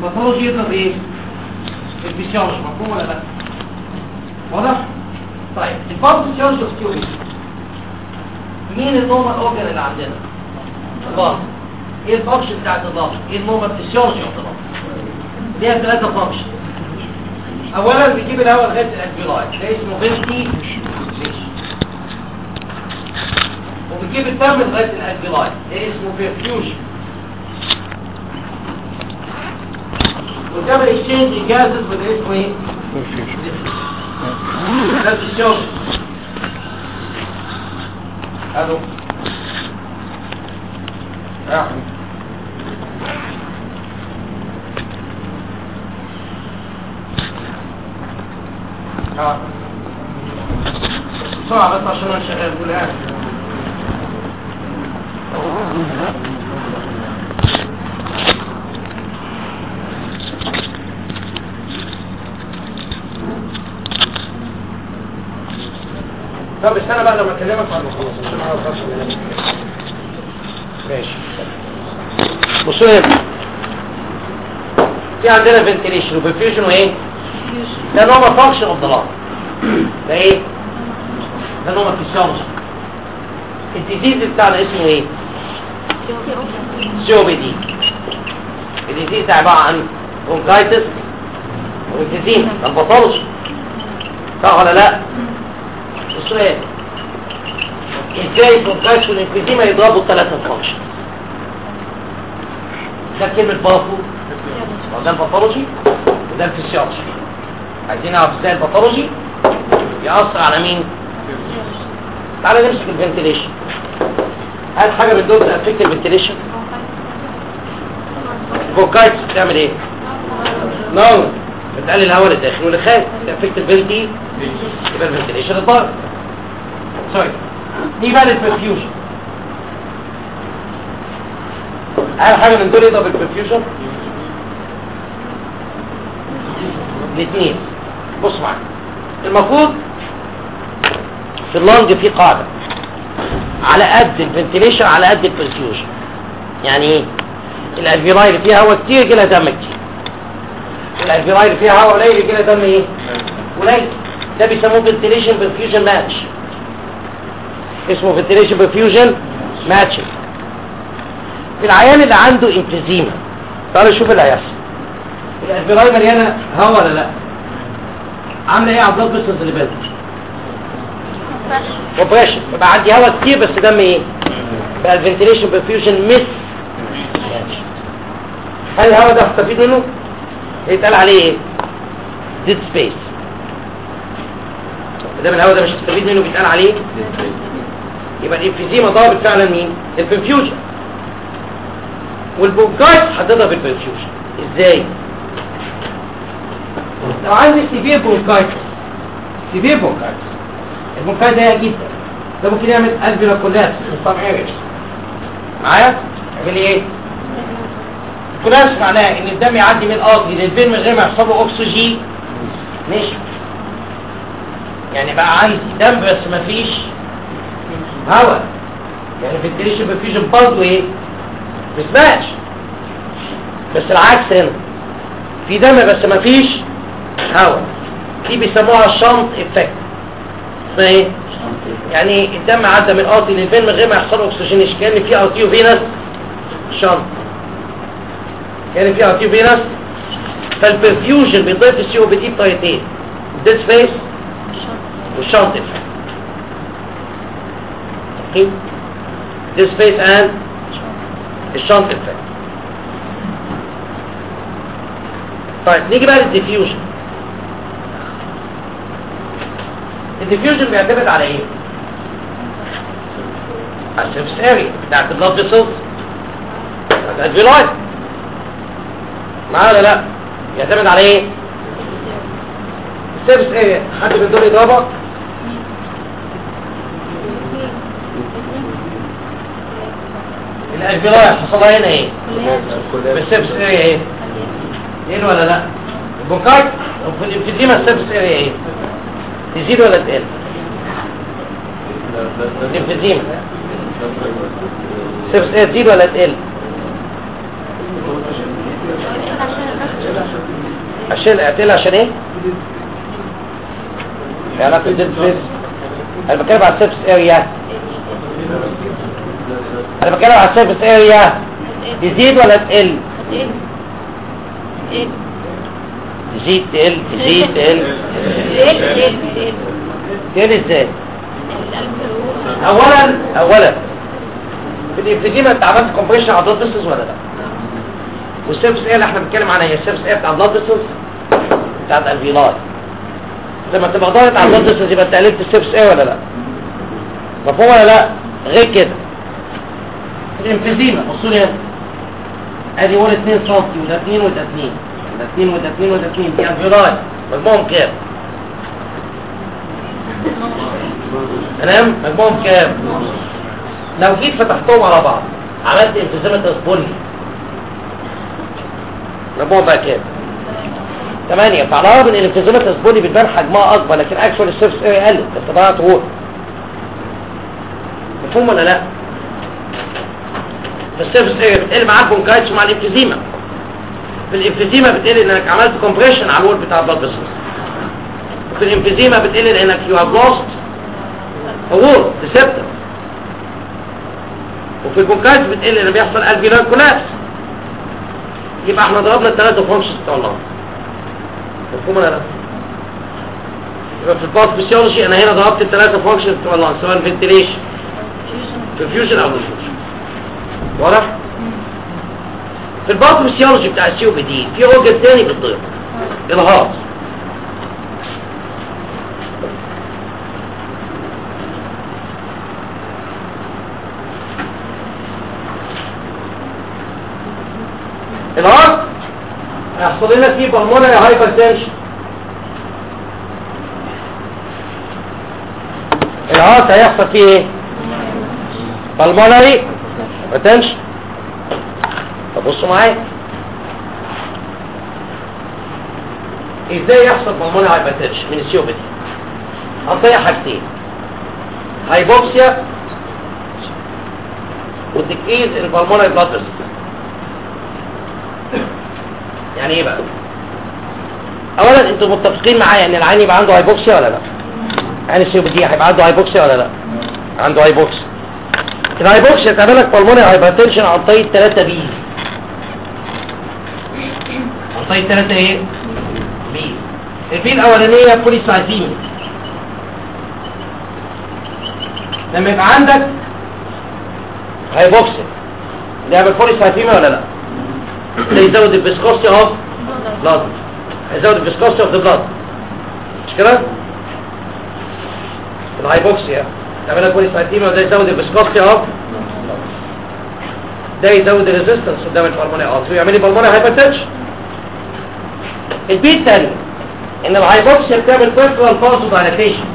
الباثولوجي يضرب ايه الفسيولوجي مفهوم ولا لا واضح طيب الباثولوجي اوف ستيوري مين النورمال اورجن اللي عندنا الضغط ايه الفانكشن بتاعت الضغط ايه النورمال فسيولوجي اوف الضغط ليها ثلاثه فانكشن اولا بيجيب الهواء لغايه الانفيلايت ده اسمه فينتي وبتجيب الدم لغايه الانفيلايت ده اسمه بيرفيوجن وتعمل اكسشينج جازز وده اسمه ايه نفس الشغل الو يا أحمد. اه بسرعة بس عشان انا شغال قول يعني طب استنى بقى لما اكلمك عن الخلاص عشان ما اعرفش ماشي بصوا هنا في عندنا فنتيليشن وبرفيوجن وايه ده نوع فانكشن اوف ذا ده ايه ده نوع فيسيولوجي الديزيز بتاعنا اسمه ايه سي او بي دي الديزيز ده عباره عن برونكايتس وانفيزيما ده الباثولوجي صح ولا لا السؤال ازاي البرونكايتس والانفيزيما يضربوا الثلاثه فانكشن ده كلمه بافو وده الباثولوجي وده الفسيولوجي عايزين نعرف ازاي الباثولوجي يأثر على مين تعالى نمسك الفنتيليشن هل حاجه من دول افكت الفنتيليشن برونكايتس بتعمل ايه نار بتقلل الهواء للداخل والخارج افكت الفنتي يبقى الفنتيليشن الضار سوري دي بقى البرفيوجن هل حاجه من دول يضرب البرفيوجن الاثنين بص معايا المفروض في اللانج في قاعدة على قد الفنتيليشن على قد البرفيوجن يعني ايه الالفيراي اللي فيها هواء كتير يجي لها دم كتير الالفيراي اللي فيها هواء قليل يجي لها دم ايه قليل ده بيسموه فنتيليشن برفيوجن ماتش اسمه فنتيليشن برفيوجن ماتش في العيان اللي عنده امفيزيما تعالوا شوف اللي هيحصل الالفيراي مليانه هواء ولا لا عامله ايه عضلات بس اللي بالك كومبريشن يبقى عندي هواء كتير بس دم ايه بقى الفنتيليشن برفيوجن مس هل الهواء ده هستفيد منه يتقال عليه ايه ديد سبيس ده الهواء ده مش هستفيد منه بيتقال عليه يبقى الانفيزيما ضربت فعلا مين البرفيوجن والبونكايت هتضرب البرفيوجن ازاي لو عندي سيفير بونكايت سيفير بونكايت البونكايت ده جدا ده ممكن يعمل الفيلا كولابس في الصام اريس معايا يعمل ايه كولابس معناه ان الدم يعدي من الارض للفين من غير ما يحصل له اكسجين ماشي يعني بقى عندي دم بس مفيش هواء يعني فنتيليشن برفيوجن برضه ايه مسمعش بس العكس هنا في دم بس مفيش هواء دي بيسموها الشنط افكت اسمها ايه يعني الدم عدى من ارتي للفين من غير ما يحصل له اكسجين كان في ارتيو فينس شنط كان في ارتيو فينس فالبرفيوجن بيضيف السي او بي دي بطريقتين الديد سبيس والشنط افكت اوكي ديد سبيس اند الشنط افكت طيب نيجي بقى للديفيوجن الديفيوجن بيعتمد على ايه على السيرفس اريا بتاعت البلاد فيسلز الادفيلايت معايا ولا لا يعتمد على ايه السيرفس اريا حد من دول اضافه الادفيلايت حصل لها هنا ايه بالسيرفس اريا ايه ايه ولا لا البونكايت في الانفيزيما السيرفس اريا ايه تزيد ولا تقل الانفيزيما السيرفس اريا تزيد ولا تقل عشان اقتلها عشان ايه يعني علاقه الديد سبيس انا بتكلم على السيرفس اريا انا بتكلم على السيرفس اريا تزيد ولا تقل تزيد تقل تزيد تقل تقل ازاي اولا اولا في الابتديمة انت عملت كومبريشن على البلاد فيسلز ولا لا والسيرفس ايه اللي احنا بنتكلم عنها هي السيرفس ايه بتاع البلاد فيسلز بتاع الالفيلاي لما تبقى ضاغط على البلاد فيسلز يبقى انت قللت السيرفس ايه ولا لا مفهوم ولا لا غير كده الانفيزيما بصوا لي هنا ادي قول 2 سم وده 2 وده 2 ده 2 وده 2 وده 2 دي الفيلاي مجموعهم كام تمام مجموعهم كام لو جيت فتحتهم على بعض عملت انفيزيما بني مجموعهم بقى كام 8 فعلى الرغم ان الانفيزيما بني بتبان حجمها اكبر لكن اكشوال السيرفس اريا قلت بس ضيعت وول مفهوم ولا لا فالسيرفس اريا بتقل مع البونكايتس ومع الانفيزيما في الانفيزيما بتقل انك عملت كومبريشن على الوول بتاع البلد فيسلز في الانفيزيما بتقل لانك يو هاف لوست وول ريسبتور وفي البونكايتس بتقل لان بيحصل الفيلار كولابس يبقى احنا ضربنا الثلاثه فانكشنز بتوع الله مفهوم ولا لا يبقى في الباث فيسيولوجي انا هنا ضربت الثلاثه فانكشنز بتوع الله سواء فنتيليشن perfusion او diffusion واضح في الباثوفيسيولوجي بتاع السي او بي دي في اورجن تاني بتضرب الهارت الهارت هيحصل لنا فيه بالمونري هايبرتنشن الهارت هيحصل فيه ايه بالمونري هايبرتنشن طب بصوا معايا ازاي يحصل بالمونري هايبرتنشن من السي او بي دي عن طريق حاجتين هايبوكسيا وتكيز البالمونري بلاد فيسل يعني ايه بقى اولا انتوا متفقين معايا ان العين يبقى عنده هايبوكسيا ولا لا يعني السي او بي دي هيبقى عنده هايبوكسيا ولا لا عنده هايبوكسيا الهايبوكسيا تعمل لك بالمونري هايبرتنشن عن طريق 3 بي عن طريق 3 ايه بي البي الاولانيه بوليسايزيميا لما يبقى عندك هايبوكسيا نعمل بوليسايزيميا ولا لا ده يزود الفيسكوستي اوف بلاد هيزود الفيسكوستي اوف ذا بلاد مش كده الهايبوكسيا تعمل لك بوليسايتيميا وده يزود الفيسكوستي اوف ده يزود الريزيستنس قدام البلمونري ارتري ويعمل لي بالمونري هايبرتنشن البي الثاني ان الهايبوكسيا بتعمل بيرفرال فازو دايلاتيشن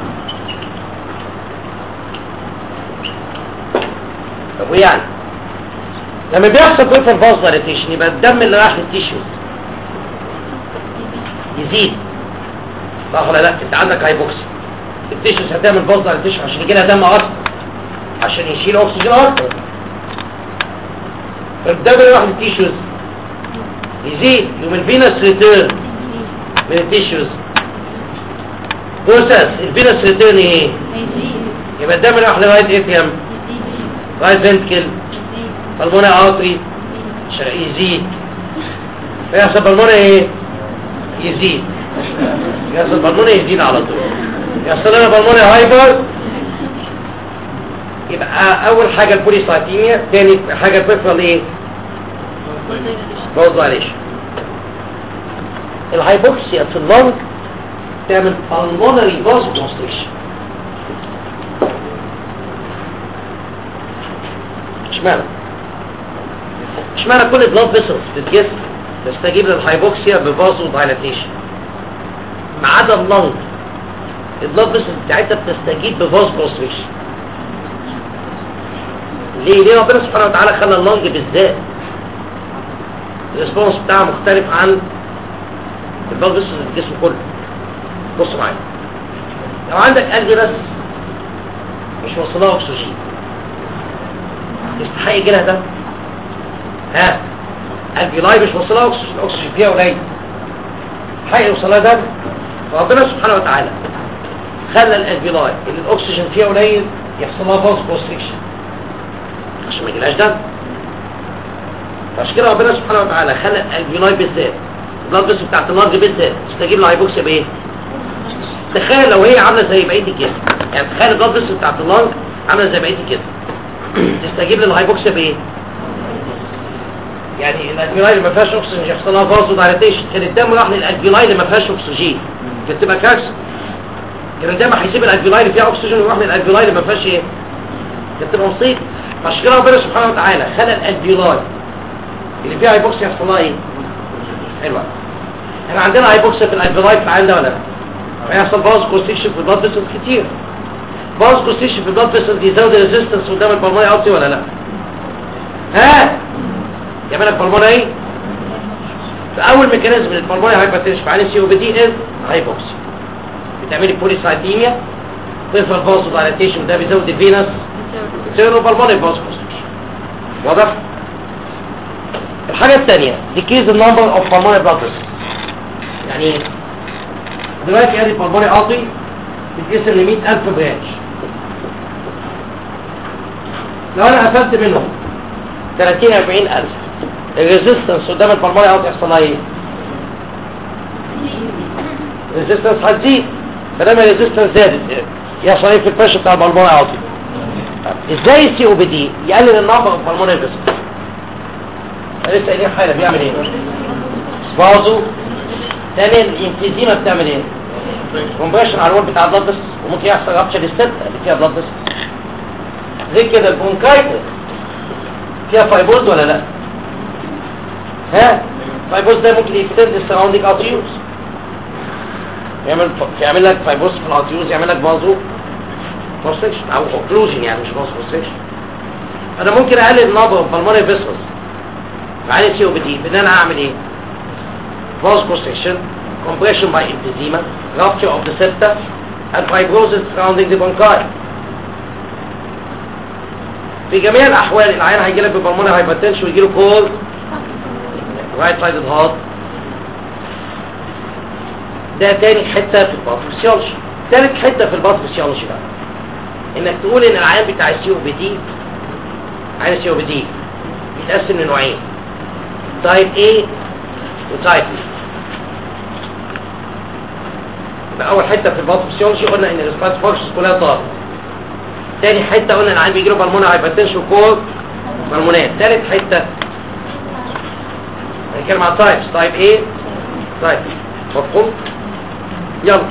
طب ويعني لما بيحصل بيرفرال فازو دايلاتيشن يبقى الدم اللي رايح للتيشوز يزيد صح ولا لا انت عندك هايبوكسيا التيشوز هتعمل فازو دايلاتيشن عشان يجي لها دم اكتر عشان يشيل اكسجين اكتر فالدم اللي رايح للتيشوز يزيد يوم الفينس ريتيرن من التيشوز بروسس الفينس ريتيرن ايه يبقى الدم اللي رايح لغايه اتيم لغايه فنتكل بالموني ارتري يزيد يحصل بالموني ايه يزيد يحصل بالموني يزيد على طول يحصل لنا بالموني هايبر يبقى اول حاجه البوليسايتيميا ثاني حاجه البيفرال ايه فوزاليشن الهايبوكسيا في اللنج تعمل pulmonary vasoconstriction اشمعنى اشمعنى كل البلاد فيسلز في الجسم تستجيب للهايبوكسيا بفازو دايلاتيشن ما عدا اللنج البلاد فيسلز بتاعتها بتستجيب بفازو كونستريكشن ليه ليه ربنا سبحانه وتعالى خلى اللنج بالذات الريسبونس بتاعها مختلف عن البلد فيسلز في الجسم كله بصوا معايا لو عندك قلب بس مش وصلها اكسجين يستحق يجي لها دم ها قلبي لاي مش وصلها اكسجين الاكسجين فيها قليل حي يوصلها دم فربنا سبحانه وتعالى خلى الالفيولاي اللي الاكسجين فيها قليل يحصل لها فاز كونستريكشن عشان ما يجيلهاش دم فعشان كده ربنا سبحانه وتعالى خلى الالفيولاي بالذات البلاد فيسل بتاعت اللارج بالذات تستجيب للهايبوكسيا بايه؟ تخيل لو هي عامله زي بقيه الجسم يعني تخيل البلاد فيسل بتاعت اللارج عامله زي بقيه الجسم تستجيب للهايبوكسيا بايه؟ يعني الالفيولاي اللي ما فيهاش اكسجين يحصل لها فازو دايليتيشن كان الدم راح للالفيولاي اللي ما فيهاش اكسجين كانت تبقى كارثه كان الدم هيسيب الالفيولاي اللي فيها اكسجين ويروح للالفيولاي اللي ما فيهاش ايه كانت تبقى مصيبه عشان كده ربنا سبحانه وتعالى خلى الالفيولاي اللي فيها هايبوكسيا يحصل لها ايه حلوه احنا عندنا هايبوكسيا في الالفيولاي في العين ده ولا لا هيحصل باز كونستيكشن في البلاد فيسل كتير باز كونستيكشن في البلاد فيسل دي يزود الريزيستنس قدام البلمونري ارتي ولا لا ها يعمل لك بالمونري ايه فاول ميكانيزم للبالمونري هايبرتنشن في عين سي او بي دي از هايبوكسيا بتعملي بوليسايتيميا بيفرال فازو دايليتيشن ده بيزود الفينس سيرو بالمونري فازو كونستريكشن واضح الحاجه الثانيه ديكيز النمبر اوف بالمونري بلاد يعني ايه دلوقتي ادي بالمونري قاطي بتقسم ل 100000 برانش لو انا قفلت منهم 30 40000 الريزيستنس قدام البلمونري قاطي يحصل لها ايه الريزيستنس هتزيد فلما الريزيستنس زادت يحصل ايه في البريشر بتاع البلمونري قاطي ازاي السي او بي دي يقلل النمبر اوف بالمونري ريزيستنس لسه قايلين حاجه بيعمل ايه بازو ثانيا الانفيزيما بتعمل ايه كومبريشن على الوول بتاع البلاد وممكن يحصل رابشر للست اللي فيها بلاد زي كده البرونكايتس فيها فايبوز ولا لا ها فايبوز ده ممكن يكتند السراوندينج ارتيوز يعمل يعمل لك فايبوز في الارتيوز يعمل لك بازو كونستريكشن او اوكلوجن يعني مش بازو كونستريكشن انا ممكن اقلل النبض اوف بالمونري فيسلز معايا سي او بي دي بان انا اعمل ايه فاز كونستريكشن compression by emphysema rupture of the septa and fibrosis surrounding the bronchi في جميع الاحوال العيان هيجي لك ببلمونري هايبرتنشن ويجي له كول رايت سايد هارت ده تاني حته في الباثوفيسيولوجي تالت حته في الباثوفيسيولوجي بقى انك تقول ان العيان بتاع السي او بي دي عيان السي او بي دي بيتقسم لنوعين تايب A وتايب B يبقى اول حته في الباثوفيسيولوجي قلنا ان الريسبيرت فانكشنز كلها طارت تاني حته قلنا العيان بيجي له بالمونري هايبرتنشن كول بالمونات تالت حته هنتكلم عن تايبس تايب A تايب B مفهوم يلا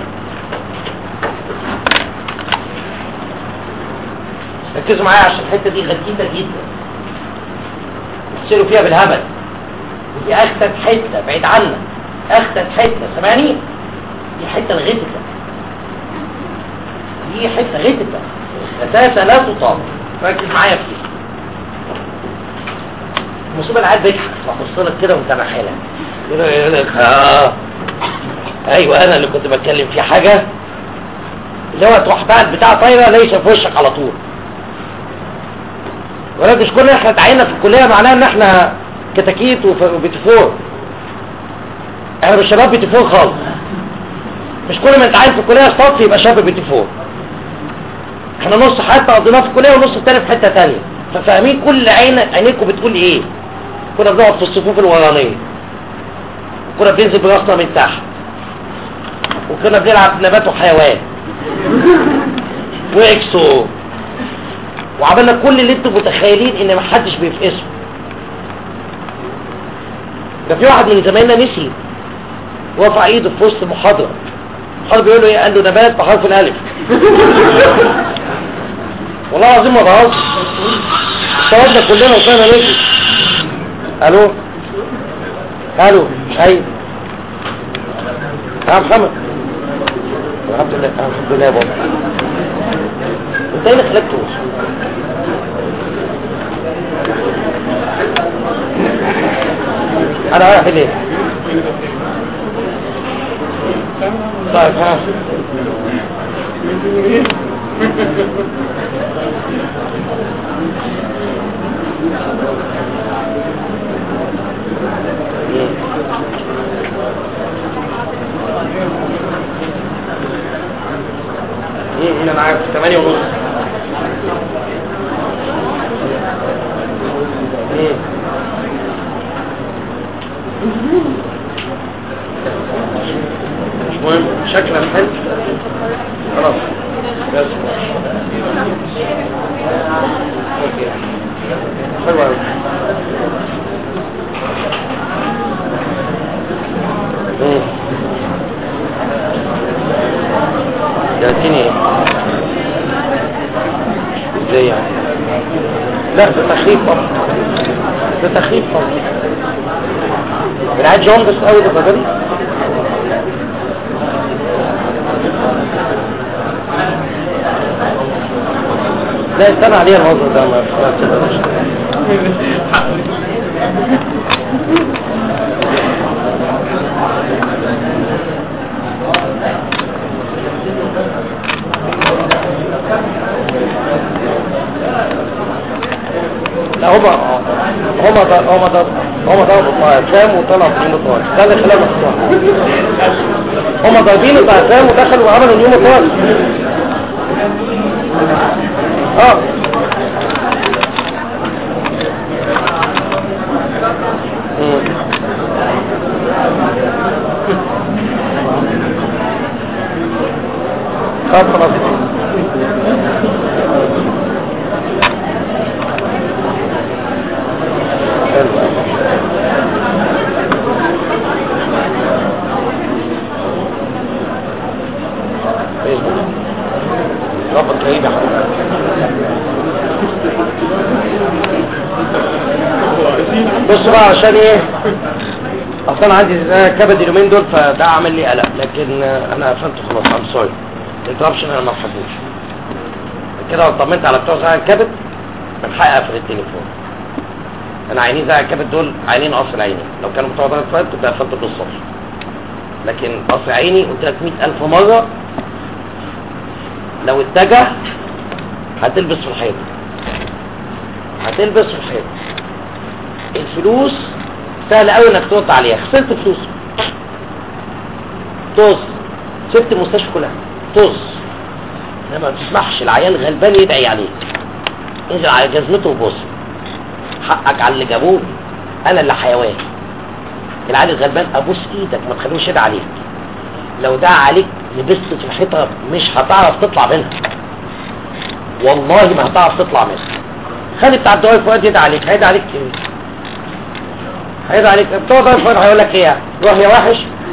ركزوا معايا عشان الحته دي غثيثه جدا تشيلوا فيها بالهبل ودي اخدت حته بعيد عنك اخدت حته سامعني دي حته الغتة دي حته غتة اساسا لا تطاق ركز معايا فيه المصيبه العيال بيضحك ببص لك كده وانت ناحيلها يقول لك اه ايوه انا اللي كنت بتكلم في حاجه اللي هو تروح بقى البتاع طايره ليس في وشك على طول ولا مش كل احنا اتعينا في الكليه معناها ان احنا كتاكيت وبيتفور احنا مش شباب بيتفور خالص مش كل ما انت عايز في الكليه صف يبقى شاب بيتفور احنا نص حياتنا قضيناها في الكليه ونص التاني في حته ثانيه ففاهمين كل عين عينيكم بتقول ايه كنا بنقعد في الصفوف الورانيه وكنا بننزل براسنا من تحت وكنا بنلعب نبات وحيوان واكسو وعملنا كل اللي انتم متخيلين ان محدش بيفقسه ده في واحد من زمايلنا نسي رفع ايده في وسط المحاضره المحاضر بيقول له ايه قال له نبات بحرف الالف والله العظيم ما بهزر صورنا كلنا وكنا نجي الو الو ايوه يا محمد الحمد لله الحمد لله يا بابا انت ايه اللي خلاك تروح انا رايح ليه طيب ها انا عارف 8 ونص مم. مش مهم شكلك حلو خلاص بس اوكي حلو قوي يعطيني ايه ازاي يعني لا ده تخييف فقط ده تخييف فقط العيال جوندس قوي ده فاكر لا استنى عليها الموضوع ده ما لا هما هما ض- هما ض- هما ضربوا طائفان وطلعوا في يوم طائف ده اللي خلاهم يخسروا هما ضاربين طائفان ودخلوا وعملوا اليوم طائف اه مم. طب خلاص حلو ايه ربك كريم يا حبيبي بص بقى عشان ايه اصلا انا عندي زي كبد اليومين دول فده عامل لي قلق لكن آه، انا قفلت خلاص ام سوري الانتربشن انا ما بحبوش كده لو طمنت على بتوع زي الكبد من حقي اقفل التليفون انا عينين زي الكبد دول عينين قصر عيني لو كانوا بتوع زي الفرد كنت قفلت بالصبح لكن قصر عيني قلت لك 100000 مره لو اتجه هتلبس في الحيط هتلبس في الحيط الفلوس سهل قوي انك تقط عليها خسرت فلوس طز سبت المستشفى كلها طز انما ما تسمحش العيال غلبان يدعي عليك انزل على جزمته وبص حقك على اللي جابوه انا اللي حيوان العيال الغلبان ابوس ايدك ما تخلوش يدعي عليك لو دعا عليك لبست في الحيطه مش هتعرف تطلع منها والله ما هتعرف تطلع منها خلي بتاع الدواء فؤاد يدعي عليك هيدعي عليك ايه هيدعي عليك بتوع الدواء فؤاد هيقول لك ايه روح يا وحش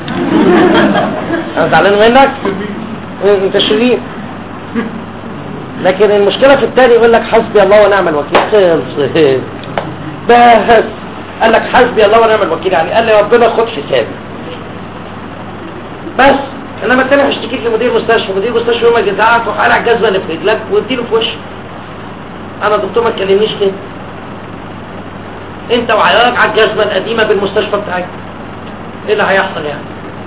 انا زعلان منك انت شرير لكن المشكلة في التاني يقول لك حسبي الله ونعم الوكيل خلص بس قال لك حسبي الله ونعم الوكيل يعني قال لي ربنا خد حسابي بس انما التاني هيشتكيك لمدير مستشفى مدير مستشفى يوم يجزعك وقلع الجزمه اللي في رجلك واديله في وشك انا دكتور ما تكلمنيش كده انت وعيالك على الجزمه القديمه بالمستشفى بتاعك ايه اللي هيحصل يعني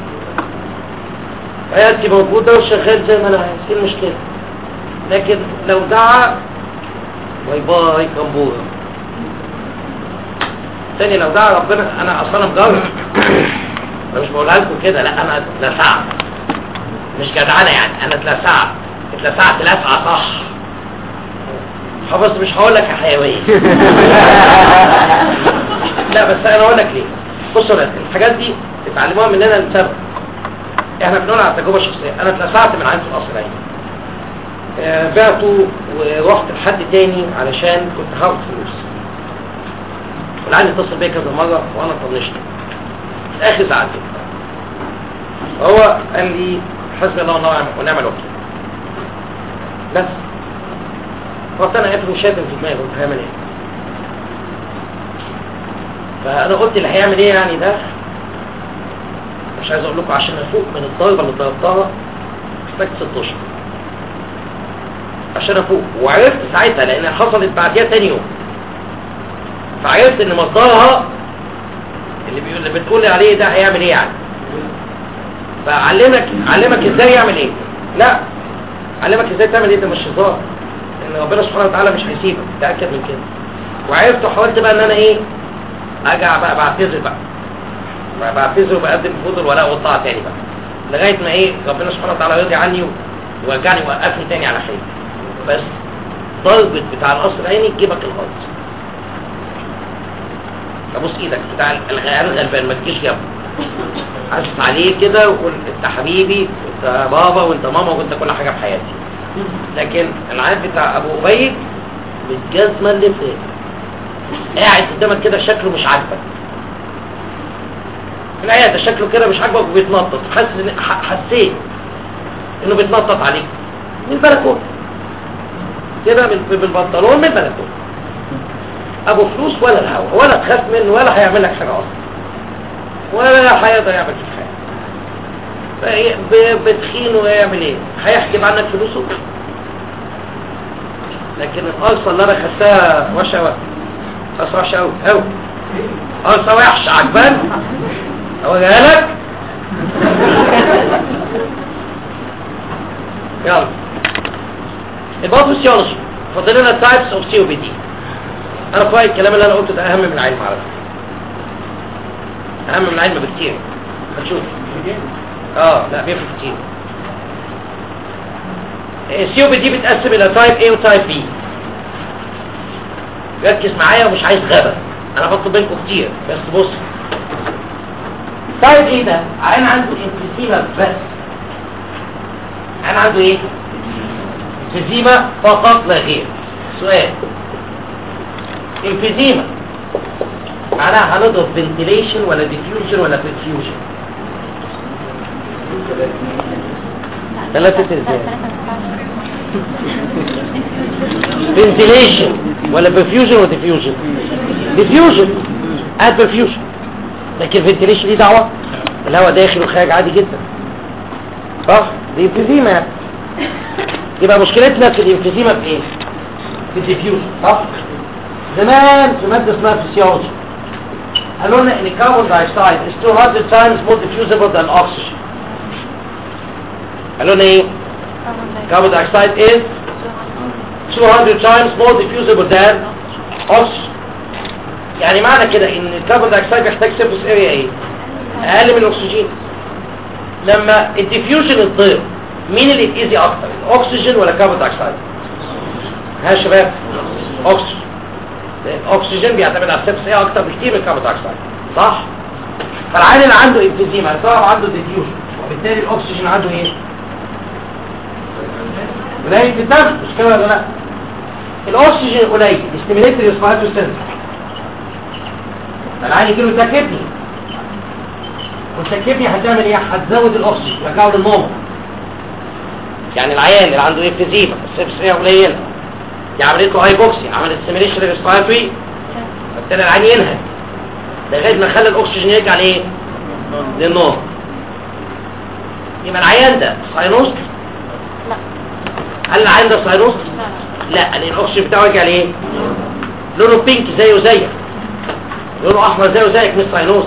عيادتي موجوده وشغال زي ما انا عايز ايه المشكله لكن لو دعا باي باي كمبورة تاني لو دعا ربنا انا اصلا مجرب انا مش بقولها لكم كده لا انا اتلسعت مش جدعانه يعني انا اتلسعت اتلسعت لسعه صح اه بس مش هقول لك يا حيوان لا بس انا اقول لك ليه بصوا يا ولاد، الحاجات دي تتعلموها مننا لسبب احنا بنقول على تجربه شخصيه انا اتلسعت من عند القصر العيني آه، بعته ورحت لحد تاني علشان كنت هاخد فلوس والعيال اتصل بيا كذا مره وانا طنشت في الاخر زعلت هو قال لي حسبي الله ونعم ونعم الوكيل بس رحت انا قافل وشاتم في دماغي قلت هيعمل ايه فانا قلت اللي هيعمل ايه يعني ده مش عايز اقول لكم عشان افوق من الضربه اللي ضربتها محتاج ست اشهر عشان افوق وعرفت ساعتها لان حصلت بعديها تاني يوم فعرفت ان مصدرها اللي بيقول اللي بتقول عليه ده هيعمل ايه يعني فعلمك علمك ازاي يعمل ايه لا علمك ازاي تعمل ايه ده مش هزار ان ربنا سبحانه وتعالى مش هيسيبك تاكد من كده وعرفت وحاولت بقى ان انا ايه ارجع بقى بعتذر بقى بقى بعتذر وبقدم فوز الولاء والطاعه تاني بقى لغايه ما ايه ربنا سبحانه وتعالى يرضي عني و... ورجعني وقفني تاني على حيل بس ضربة بتاع القصر العيني تجيبك الغلط ابص ايدك بتاع الغيان الغلبان ما تجيش جنبه حاسس عليه كده وقول انت حبيبي انت بابا وانت ماما وانت كل حاجه في حياتي لكن العيان بتاع ابو ابي بالجزمه اللي فات قاعد قدامك كده شكله مش عاجبك في العياده شكله كده مش عاجبك وبيتنطط حاسس ان ح- حسيت انه بيتنطط عليك من البلكونه كده من بالبنطلون من البلكونه ابو فلوس ولا الهوا ولا تخاف منه ولا هيعمل لك حاجه اصلا ولا هيقدر يعمل فيك حاجه فهي- ب- بتخينه يعمل ايه هيحجب عنك فلوسه لكن القرصه اللي انا خدتها وحشه قوي قرصه وحشه قوي قوي قرصه وحشه عجبان اوريها لك يلا الباثوسيولوجي فاضل لنا تايبس اوف سي او بي دي انا في رأيي الكلام اللي انا قلته ده اهم من العلم على فكره اهم من العلم بكتير هتشوف اه لا بيفرق كتير السي او بي دي بتقسم الى تايب A وتايب B ركز معايا ومش عايز غابة انا بطلب منكم كتير بس بص تايب ايه ده عين عنده انفيزيما بس عين عنده ايه انفيزيما فقط لا غير سؤال انفيزيما معناها هنضرب فنتيليشن ولا ديفيوجن ولا برفيوجن ثلاثة ازاي فنتيليشن ولا برفيوجن ولا ديفيوجن ديفيوجن اد برفيوجن لكن فنتيليشن دي دعوة الهواء داخل وخارج عادي جدا صح دي انفيزيما يعني. يبقى مشكلتنا في الانفيزيما في ايه في الديفيوجن صح زمان في مادة اسمها فيسيولوجي قالوا لنا ان الكربون دايوكسيد is 200 times more diffusible than oxygen قالوا لنا ايه carbon dioxide is 200 times more diffusible than oxygen يعني معنى كده ان الكربون دايوكسيد بيحتاج سيرفيس اريا ايه اقل من الاكسجين لما الديفيوجن الضيق مين اللي يتأذي اكتر الاكسجين ولا الكربون دايوكسيد ها يا شباب اكسجين الاكسجين بيعتمد على السيرفيس اريا اكتر بكتير من الكربون دايوكسيد صح فالعين اللي عنده انفيزيما طبعا عنده ديفيوجن وبالتالي الاكسجين عنده ايه قليل في الدم مش كده ولا لا الاكسجين قليل يستميليت الريسبيراتوري سنتر العين يجيله تكبني والتكبني هتعمل ايه هتزود الاكسجين ترجعه للنوم يعني العيان اللي عنده انفيزيما السيرفس اريا قليله دي عملت له هايبوكسي عملت ستيميليشن ريسبيراتوري فبالتالي العين ينهج لغايه ما خلى الاكسجين يرجع لايه للنوم يبقى العيان ده ساينوس لا هل العيان ده ساينوس لا لا لان الاكسجين بتاعه رجع لايه لونه بينك زيه زيك لونه احمر زيه زيك مش ساينوس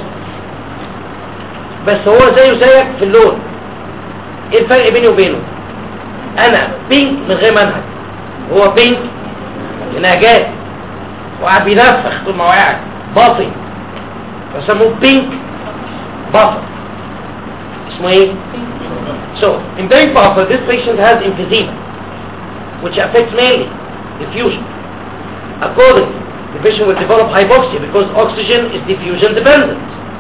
بس هو زيه زيك في اللون ايه الفرق بيني وبينه انا بينك من غير منهج هو بينك نهجات وقاعد بينفخ طول ما هو قاعد باطي فسموه بينك بافر اسمه ايه So, in pink buffer, this patient has emphysema, which affects mainly diffusion. Accordingly, the patient will develop hypoxia because oxygen is diffusion dependent.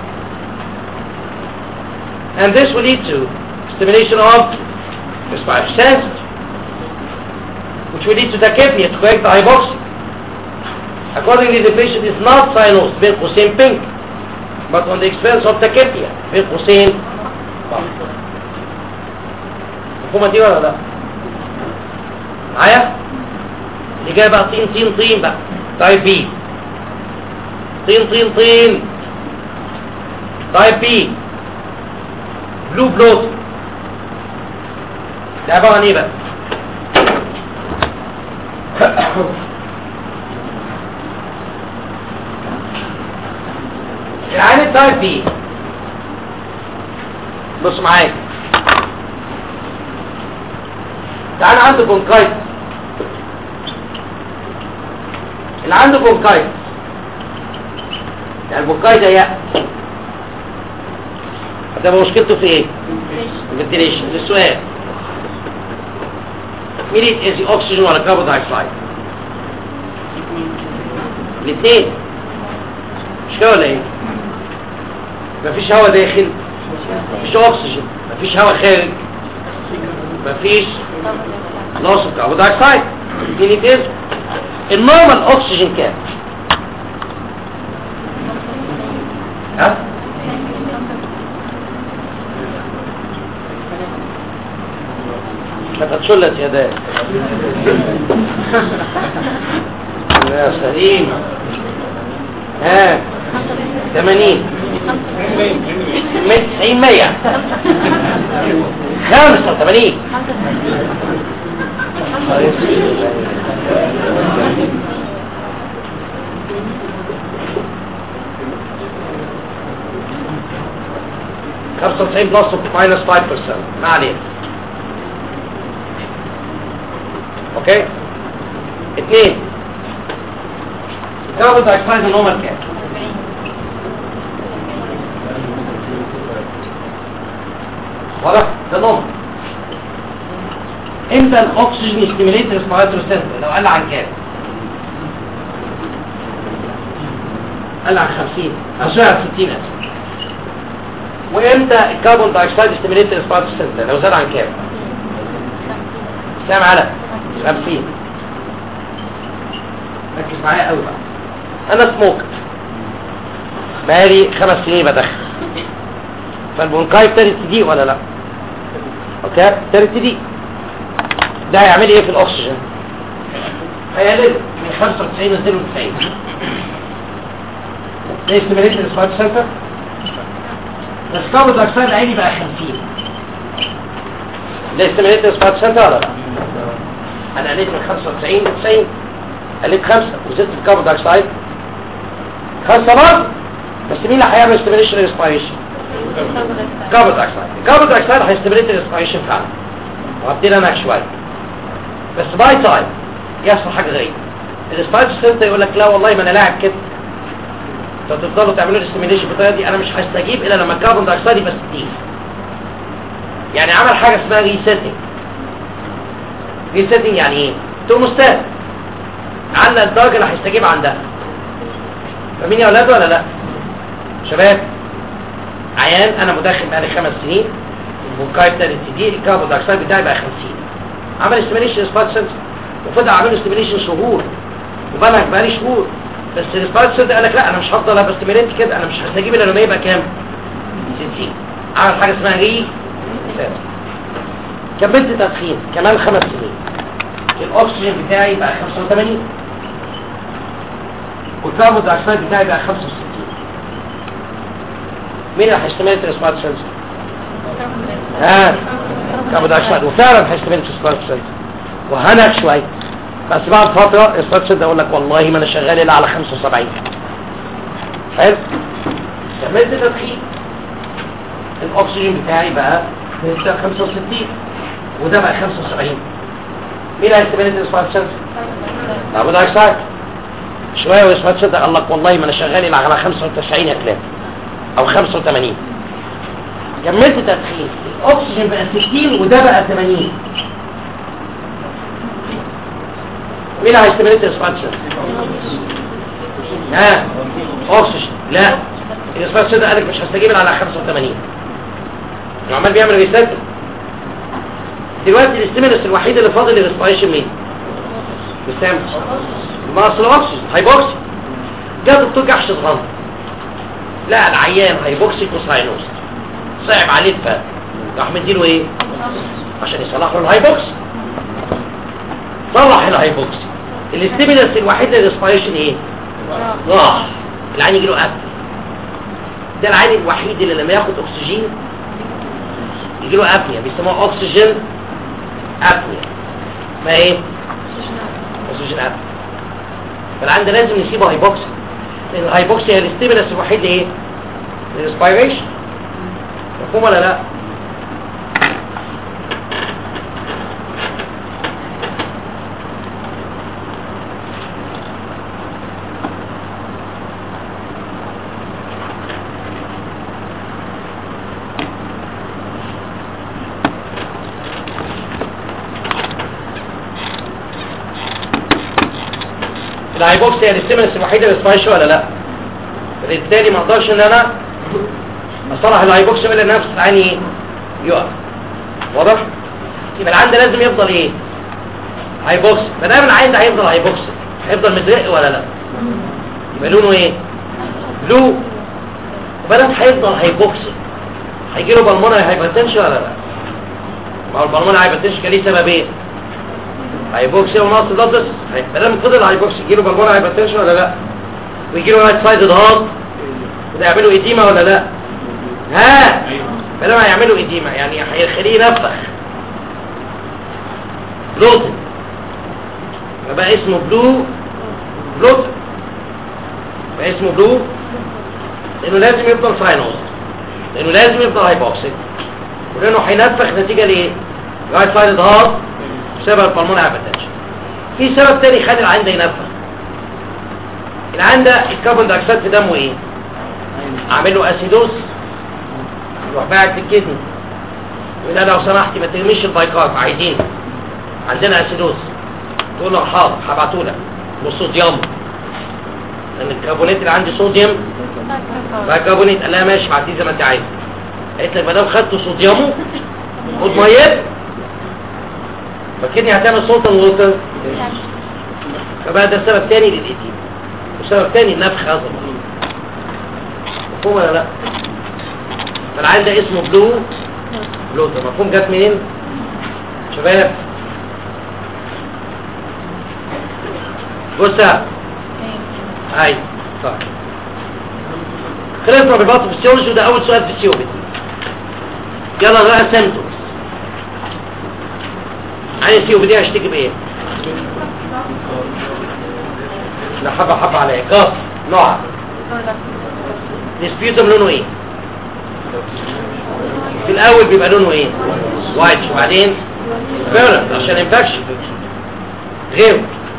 And this will lead to stimulation of respiratory senses, which will lead to tachypnea to correct the hypoxia. Accordingly, the patient is not cyanosed, بين قوسين pink, but on the expense of tachypnea, بين قوسين buffer. مفهومة دي ولا لا معايا اللي جاي بقى طين طين طين بقى تايب بي طين طين طين تايب بي بلو بلوت ده عبارة عن ايه بقى العين التايب بي بص معايا تعال عنده بونكايت اللي عنده بونكايت يعني البونكايت ده هتبقى مشكلته في ايه؟ الفنتيليشن السؤال مين يتأذي اكسجين ولا كربون دايوكسيد الاثنين مش كده ولا ايه مفيش هواء داخل مفيش اكسجين مفيش هواء خارج مفيش loss of carbon dioxide مين يتأذي النورمال اكسجين كام ها لقد شلت يداك يا سليم ها 80 من 90 100 85 95 بلس ماينس 5% ما علينا اوكي اثنين الكربون دايوكسيد النورمال كام واضح ده نورمال امتى الاكسجين يستيميليت ريسبيراتوري سنتر لو قل عن كام قل عن 50 عشان عن 60 اسف وامتى الكربون دايوكسيد يستيميليت ريسبيراتوري سنتر لو زاد عن كام كام على 50 ركز معايا قوي بقى انا سموكت بقالي خمس سنين بدخن فالبونكاي ابتدت تضيق ولا لا اوكي ابتدت تضيق ده هيعمل ايه في الاكسجين هيقلل من 95 ل 92 ده استمراريه الاسبوع سنتر بس كاربون دايوكسيد عيني بقى 50 ده استمراريه الاسبوع سنتر ولا لا انا قلت من 95 ل 90 قلت 5 وزدت الكاربون دايوكسيد 5 برضه بس مين اللي هيعمل استمراريه الريسبيريشن كاربون دايوكسيد الكاربون دايوكسيد هيستمراريه الريسبيريشن فعلا وهبتدي انا شويه بس باي تايم يحصل حاجه غريبه الريسبيريشن سنتر يقول لك لا والله ما انا لاعب كده انتوا تفضلوا تعملوا لي ستيميليشن بالطريقه دي انا مش هستجيب الا لما الكربون دايوكسيد يبقى 60 يعني عمل حاجه اسمها ريسيتنج ريسيتنج يعني ايه ترموستات على الدرجه اللي هيستجيب عندها فاهمين يا اولاد ولا لا شباب عيان انا مدخن بقالي خمس سنين والكاي ابتدت تدير الكربون دايوكسيد بتاعي بقى 50 عمل استيميليشن سبات سنتر وفضل عامل استيميليشن شهور وبلغ بقالي شهور بس السبات سنتر قال لك لا انا مش هفضل ابقى ستيميليت كده انا مش هستجيب الا لما يبقى كام 60 عمل حاجه اسمها ري كملت تدخين كمان خمس سنين الاكسجين بتاعي بقى 85 والكربون دايوكسيد بتاعي بقى 65 مين اللي هيستمر الاسبات سنتر ها كربون دايوكسيد وفعلا هيستمر الاسبات سنتر وهنك شويه بس بعد فتره الاسبات سنتر يقول لك والله ما انا شغال الا على 75 حلو كملت تدخين الاكسجين بتاعي بقى 65 وده بقى 75 مين هيستمر الاسبات سنتر كربون دايوكسيد شويه واسمها تصدق قال لك والله ما انا شغال الا على 95 يا كلاب او 85 كملت تدخين الاكسجين بقى 60 وده بقى 80 مين هيستمر الاسباتشن ها اكسجين لا الاسباتشن ده قالك مش هستجيب على 85 وعمال بيعمل ريسيت دلوقتي الاستيمولس الوحيد اللي فاضل للريسبيريشن مين بالسامس ناقص الاكسجين هايبوكسي جاب الدكتور جحش صغير لا العيان هايبوكسيك وساينوس صعب عليه الفات راح مديله ايه عشان يصلح له الهايبوكسي صلح الهايبوكسي الاستيمولس الوحيد للريسبيريشن ايه راح العين يجي له قتل ده العين الوحيد اللي لما ياخد اكسجين يجي له ابنيا بيسموها اكسجين ابنيا ما ايه اكسجين ابنيا فالعين ده لازم نسيبه هايبوكسي لان الهايبوكسي هي الاستيمولس الوحيد ايه للريسبيريشن مفهوم ولا لا الهايبوكسيا هي الستيمولس الوحيده اللي اسمها ولا لا بالتالي ما اقدرش ان انا اصلح الهايبوكسيا الا نفس العين يقف واضح يبقى العين ده لازم يفضل ايه هايبوكسي ما دام العين ده هيفضل هايبوكسي هيفضل مزرق ولا لا يبقى لونه ايه بلو وبدل هيفضل هايبوكسي هيجي له بالمونري هايبرتنشن ولا لا ما هو البالمونري هايبرتنشن كان ليه سبب ايه هايبوكسيا ونقص ضغط ما دام فضل هايبوكسي يجي له بالمونري هايبرتنشن ولا لا ويجي له رايت سايد هارت وده يعملوا ايديما ولا لا ها فلما هيعملوا ايديما يعني هيخليه ينفخ بلوتن فبقى اسمه بلو بلوتن بقى اسمه بلو لانه لازم يفضل ساينوز لانه لازم يفضل هايبوكسيك ولانه هينفخ نتيجه لايه رايت سايد هارت بسبب البلمون هايبرتنشن في سبب تاني خلي العين ده ينفخ العين ده الكربون دايوكسيد في دمه ايه اعمل له اسيدوس يروح باعت الكدني يقول لها لو سمحتي ما ترميش البايكارب عايزين عندنا اسيدوس تقول له حاضر هبعته لك والصوديوم لان الكربونات اللي عندي صوديوم بايكربونات قال لها ماشي بعتيه زي ما انت عايز قالت لك ما دام خدت صوديومه خد ميته فالكدني هتعمل صوت الوتر فبقى ده سبب تاني للايديم وسبب تاني النفخ هذا مفهوم ولا لا فالعيل ده اسمه بلو بلو ده مفهوم جت منين شباب بص هاي طيب خلينا رباط في السيولوجي وده اول سؤال في السيولوجي يلا بقى سيمتومز عايز السيولوجي دي هشتكي بايه لا حبه حبه عليا كاف نوع السبيوتم لونه ايه في الاول بيبقى لونه ايه وايت وبعدين فعلا عشان انفكشن غيره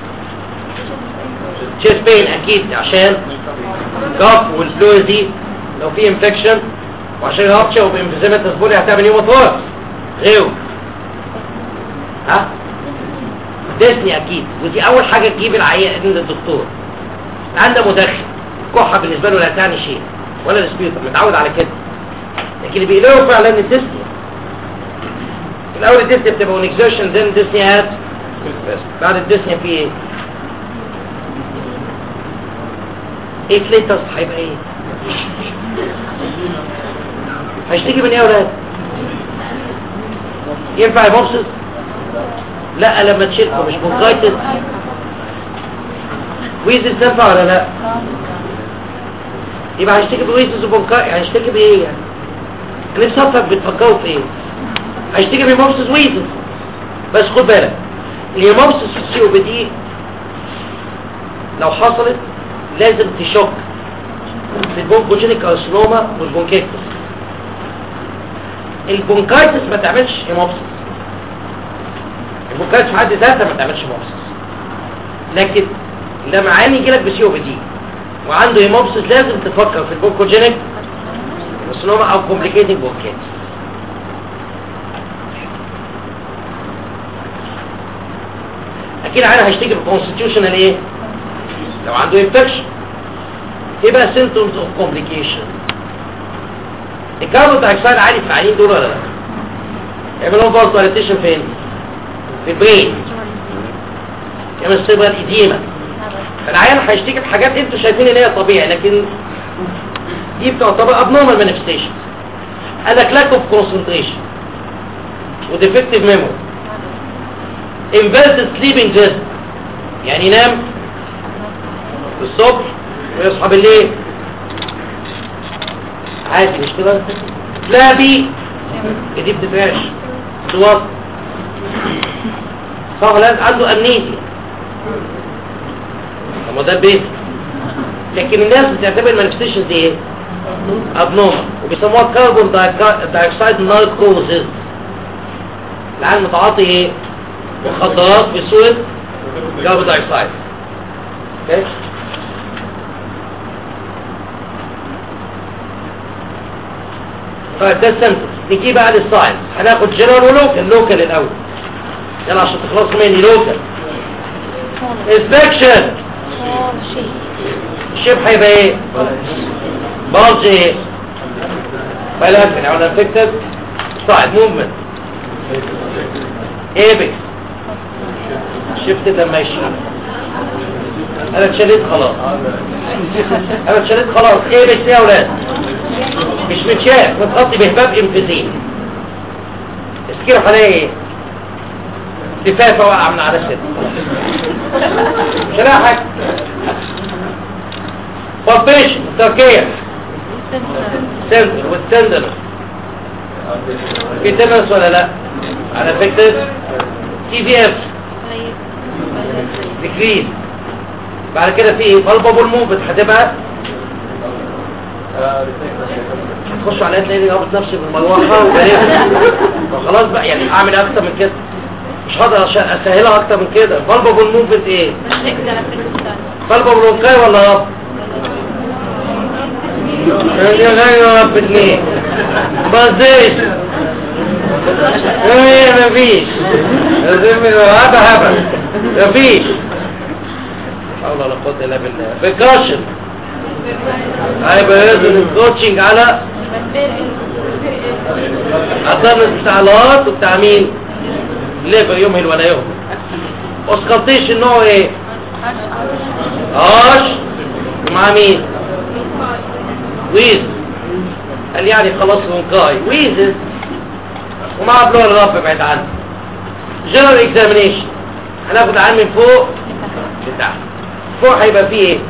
تشيست بين اكيد عشان كاف والفلويد دي لو في انفكشن وعشان هابشه وبانفزيمة تسبولي هتعمل يوم طوال غيره ها ديسني اكيد ودي اول حاجه تجيب العيان عند الدكتور عنده مدخن كحه بالنسبه له لا تعني شيء ولا السبيوتر متعود على كده لكن اللي بيقلقه فعلا الديسني في الاول الديسني بتبقى اون اكزيرشن ذن ديسني هات بعد الديسني في ايه ايه كليتس هيبقى ايه هيشتكي من ايه يا ولاد ينفع يمبسس لا لما تشيلكم مش بونكايتس ويزز تنفع ولا لا يبقى هيشتكي بويزز وبونكايتس هيشتكي بايه يعني انا نفسي افهم بتفكروا في ايه هيشتكي بمبسس ويزز بس خد بالك الهيموبسس في السي او بي دي لو حصلت لازم تشك في البونكوجينيك كارسينوما والبونكيتس البونكايتس ما تعملش هيموبسس البونكايتس في حد ذاتها ما تعملش هيموبسس لكن لما عيان يجي لك بسي او بي دي وعنده هيموبسس لازم تفكر في البونكوجينيك كارسينوما او كومبليكيتنج بونكيتس اكيد عيان هيشتكي بالكونستيتيوشنال ايه لو عنده انفكشن ايه بقى symptoms of complication الكاربون دايوكسيد عالي في العيانين دول ولا لا يعملوا برضه اريتيشن فين في البرين يعمل صيبه الاديمه فالعيان هيشتكي بحاجات انتوا شايفين ان هي طبيعي لكن دي بتعتبر abnormal manifestations قالك lack of concentration و defective memory inverted sleeping rhythm يعني ينام الصبح ويصحى بالليل عادي مش كده لا دي دي بتتراش توصل صح لازم عنده امنيزيا طب ما ده البيت لكن الناس بتعتبر المانيفستيشنز دي ايه ابنورمال وبيسموها كاربون دايوكسيد ناركوزز العالم متعاطي ايه مخدرات بصوره كاربون دايوكسيد اوكي طيب ده السنتس نجي بقى للساينس هناخد جنرال ولوكال لوكال الاول يلا عشان تخلصوا مني لوكال انسبكشن الشيب هيبقى ايه بلج ايه بالانس او افكتد سايد موفمنت ايبكس شفت ده ماشي انا اتشليت خلاص انا اتشليت خلاص ايبكس ايه يا اولاد مش متشاف متغطي بهباب امفيزين اسكيرو هلاقي ايه لفافه واقعه من على الست مش هلاقي حاجه بالبيشن تركيا سنتر والتندر في تندرس ولا لا على فكرة تي في اف ديكريز بعد كده في بالبابل موفت هتبقى هتخشوا على تلاقيني رابط نفسي بالمروحه وبلاقي خلاص بقى يعني اعمل اكتر من كده مش هقدر عشان اسهلها اكتر من كده بالبابل موفت ايه بالبابل برونكاي ولا رب يا غير رب اتنين بزيش ايه مفيش لازم هبا هبا مفيش حول ولا قوة الا بالله بكاشن هيبقى لازم الكوتشنج على اثار بتاع الهارت وبتاع مين ليفر يمهل ولا يهمل اسقطيش النوع ايه هاش مع مين ويز قال يعني خلاص منكاي ويزز ومع بلوع الرب بعد عنه جنرال اكزامينيشن هناخد عن من فوق لتحت فوق هيبقى فيه ايه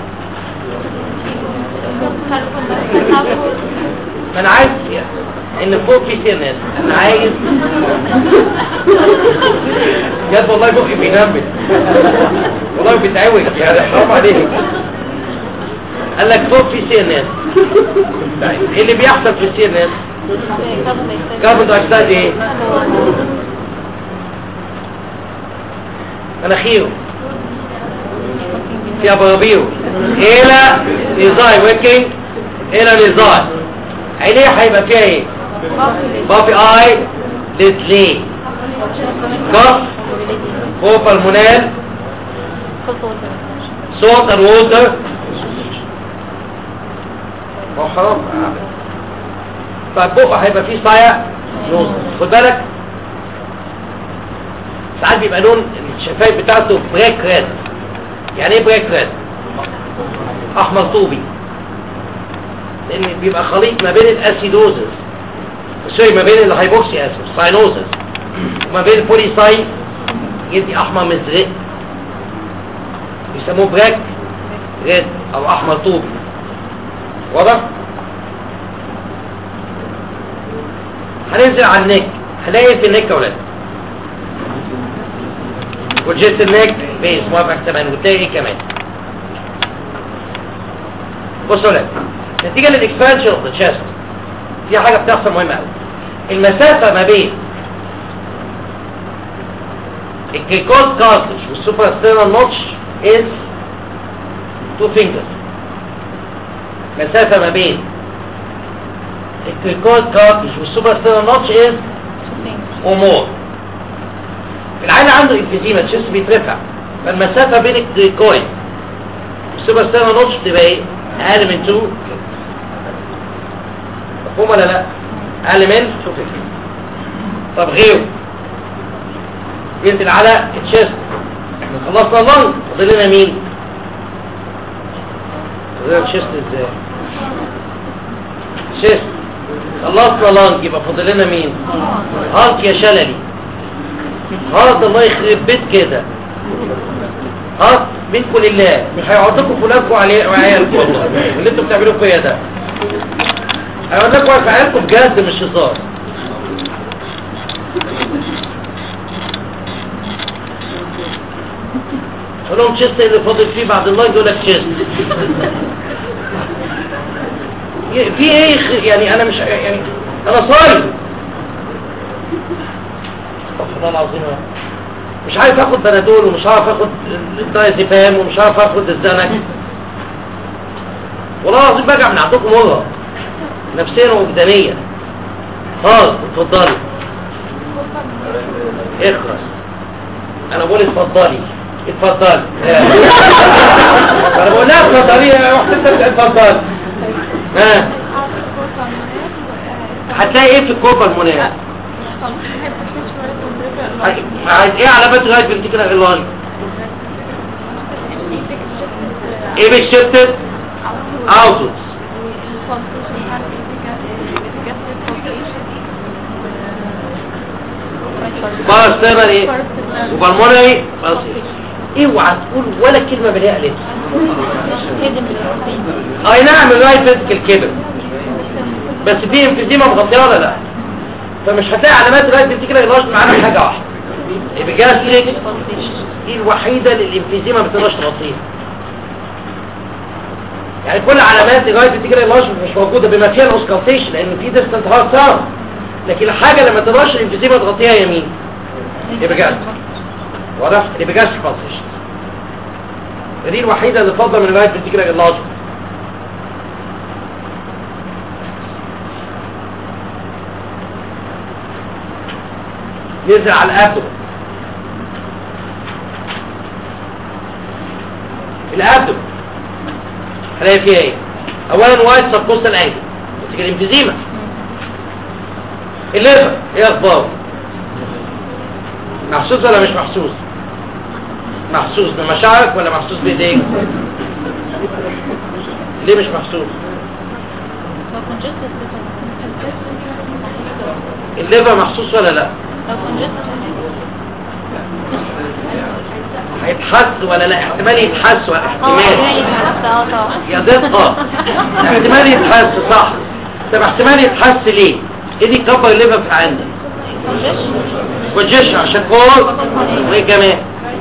ما انا عايز ان فوق في سنس انا عايز جد والله بقي بينمل والله بيتعوج يعني حرام عليك قال لك فوق في سي ان اس ايه اللي بيحصل في السي ان اس كاربون دايوكسيد ايه مناخيره فيها برابيره الى نزاي ويكينج الى نزاي عينيه هيبقى فيها ايه بافي اي ليدلي كف فوق المنال صوت الووتر هو حرام فالبقى هيبقى فيه صايع نوز خد بالك ساعات بيبقى لون الشفايف بتاعته بريك ريد يعني ايه بريك ريد احمر طوبي لان بيبقى خليط ما بين الاسيدوزس سوري ما بين الهايبوكسي اسيد ساينوزس وما بين البوليساي يدي احمر مزرق بيسموه بريك ريد او احمر طوبي واضح هننزل على النك هنلاقي في النك يا ولاد وجهه النك بيس موافق تمام وتلاقي ايه كمان بصوا يا ولاد نتيجه للاكسبانشن اوف ذا تشيست في حاجه بتحصل مهمه قوي المسافه ما بين الكيكوت كارتج والسوبر ستيرنال نوتش از تو فينجرز مسافة ما بين الكريكوز كارتج والسوبر ستيرنال نوتش از ومور العين عنده انفيزيما الشيست بيترفع فالمسافة بين الكريكوز والسوبر ستيرنال نوتش بتبقى ايه؟ اقل من 2 مفهوم ولا لا؟ اقل من 2 طب غيره ينزل على الشيست خلصنا اللنج فاضل لنا مين؟ فاضل لنا الشيست ازاي؟ شيست خلصنا لانج يبقى فاضل لنا مين هارت يا شللي هارت الله يخرب بيت كده هارت منكم لله مش هيقعدكم فلانكم عليه وعيالكم والله اللي انتوا بتعملوه فيا ده هيقعد لكم في عيالكم بجد مش هزار قول لهم تشيست اللي فاضل فيه بعد الله يقول لك تشيست في ايه خ- يعني انا مش يعني انا صايم استغفر الله العظيم يا رب. مش عارف اخد بنادول ومش عارف اخد الدايزيبام ومش عارف اخد الزنك والله العظيم برجع من عندكم مره نفسيا ووجدانيا خالص اتفضلي اخرس انا بقول اتفضلي اتفضل انا بقول لها اتفضلي رحت انت اتفضل ها هتلاقي ايه في الكوبا المناعه عايز ايه علامات غايه فنتيكولار اللارج ايه بالشفتت اوتوس باس تمر ايه وبالمونري باس اوعى تقول ولا كلمه بلاقي قالت اي نعم الرايت فيزيكال كده بس في انفيزيما مغطيه ولا لا فمش هتلاقي علامات الرايت فيزيكال اللارج معانا حاجه واحده البيجاستريك دي الوحيده اللي الانفيزيما ما بتقدرش تغطيها يعني كل علامات الرايت فيزيكال اللارج مش موجوده بما فيها الاوسكالتيشن لان في ديستنت هارت ساوند لكن الحاجه اللي ما تقدرش الانفيزيما تغطيها يمين البيجاستريك واضح البيجاستريك بالسيشن دي الوحيده اللي تفضل من الرايت فيزيكال اللارج ننزل على الابدو الابدو هلاقي فيها ايه اولا وايد سبكوستال انجل بتيجي الانفيزيما الليفر ايه اخباره محسوس ولا مش محسوس محسوس بمشاعرك ولا محسوس بايديك ليه مش محسوس الليفر محسوس ولا لا هيتحس ولا لا احتمال يتحس ولا احتمال يا دقة احتمال يتحس صح طب احتمال يتحس ليه ايه دي كبر الليفر في عندك وجيش عشان فوق وايه كمان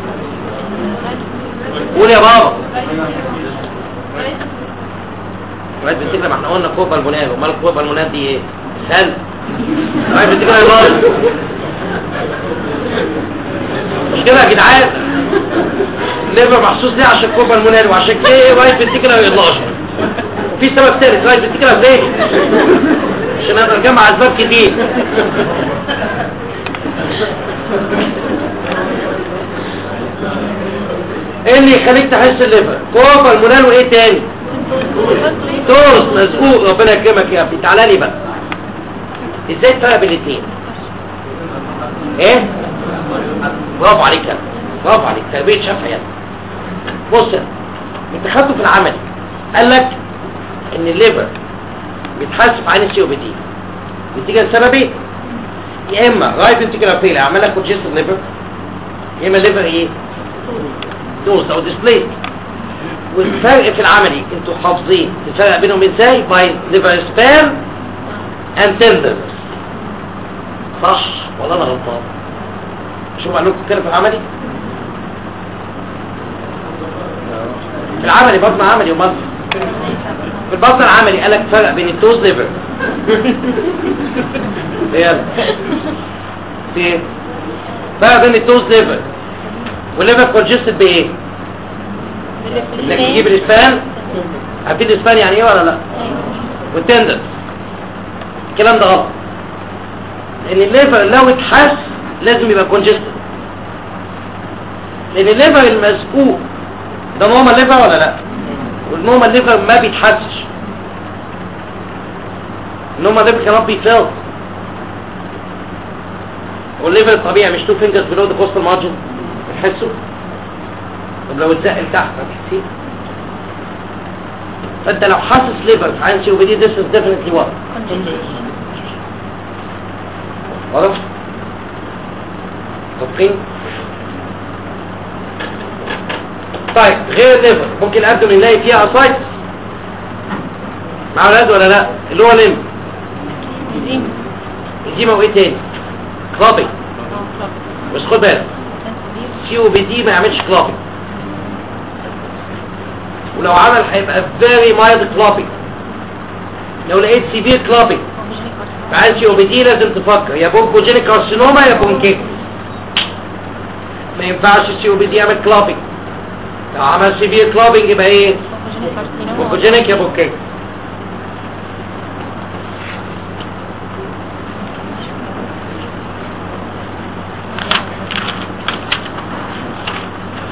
قول يا بابا رايت بنتكلم ما احنا قلنا كوبا المنال امال كوبا المنال دي ايه سهل رايت بنتكلم يا بابا مش كده يا جدعان ليفر محسوس ليه عشان كوبا المنال وعشان كده ايه رايت بنتكلم يا 12 وفي سبب ثالث رايت بنتكلم ليه عشان اقدر اجمع اسباب كتير ايه اللي يخليك تحس الليفر كوبا المنال وايه تاني توس مزقوق ربنا يكرمك يا ابني تعالى لي بقى ازاي تفرق بين الاثنين ايه برافو عليك يا برافو عليك تربيه شفا يعني بص انت خدته في العمل قال لك ان الليفر بيتحاسب عن السي او بي دي نتيجه لسببين يا اما رايت فينتيكولار فيل اعمل لك كونجستد ليفر يا اما الليفر ايه دوز او ديسبلاي والفرق في العملي انتوا حافظين الفرق بينهم ازاي باي ليفر سبام اند تندر صح ولا انا غلطان شو قال لكم كده في العملي في العملي بطن عملي ومصر في البطن العملي قال لك فرق بين التوز ليفر يلا في فرق بين التوز ليفر والليفر كونجستد بايه انك تجيب الاسبان عارفين الاسبان يعني ايه ولا لا والتندر الكلام ده غلط لان الليفر لو اتحس لازم يبقى كونجستد لان الليفر المسكوك ده نورمال ليفر ولا لا والنورمال ليفر ما بيتحسش النورمال ليفر كانت بيفيل والليفر الطبيعي مش تو فينجرز بلو ذا كوستال مارجن بتحسه طب لو اتزق لتحت هتحسيه فانت لو حاسس ليفر في عين سي او بي دي this is definitely what واضح متفقين طيب غير الليفر ممكن الابدومين نلاقي فيها اسايتس مع اولاد ولا لا اللي هو ليم اديمه وايه تاني كلابي بس خد بالك سي او بي دي ما يعملش كلابي ولو عمل هيبقى فيري مايلد كلابي لو لقيت سيفير كلابي فعال سي او بي دي لازم تفكر يا بونكوجينيك كارسينوما يا بونكيك ما ينفعش السي او بي دي يعمل كلابي لو عمل سيفير كلابينج يبقى ايه بونكوجينيك يا بونكيك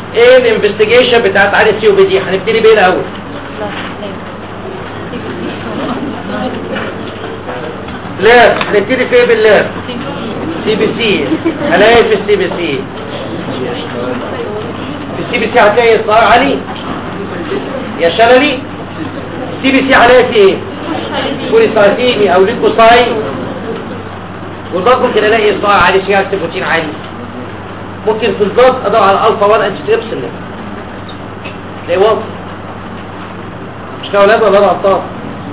ايه الانفستيجيشن بتاعت عالي سي او بي دي هنبتدي بايه الاول لاب هنبتدي في ايه باللاب سي بي سي هلاقي في السي بي سي في السي بي سي هتلاقي اصدار عالي يا شللي السي بي سي هلاقي في ايه بوليسايتيمي او ليكوساي والضغط ممكن الاقي اصدار عالي فيها بروتين عالي ممكن في الضغط ادور على الفا 1 انتي تريبسين تلاقي واضح مش كده اولاد ولا انا ابطال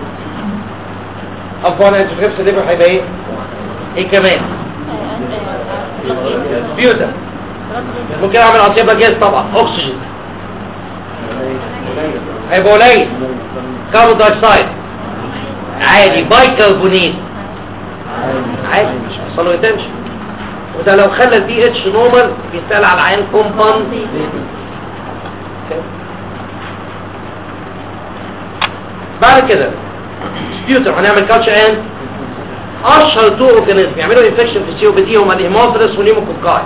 الفا 1 انتي تريبسين ليفر هيبقى ايه ايه كمان بيوتا ممكن اعمل عصيبه جاز طبعا اكسجين هيبقى قليل كاربون دايوكسيد عادي بايكربونات عادي مش هيحصل له يتنشن وده لو خلى البي اتش نورمال بيسال على العين كومباوند بعد كده سبيوتر هنعمل كاتش اند اشهر تو اورجانيزم يعملوا انفكشن في السي او بي دي هم الهيموفيلس والنيموكوكاي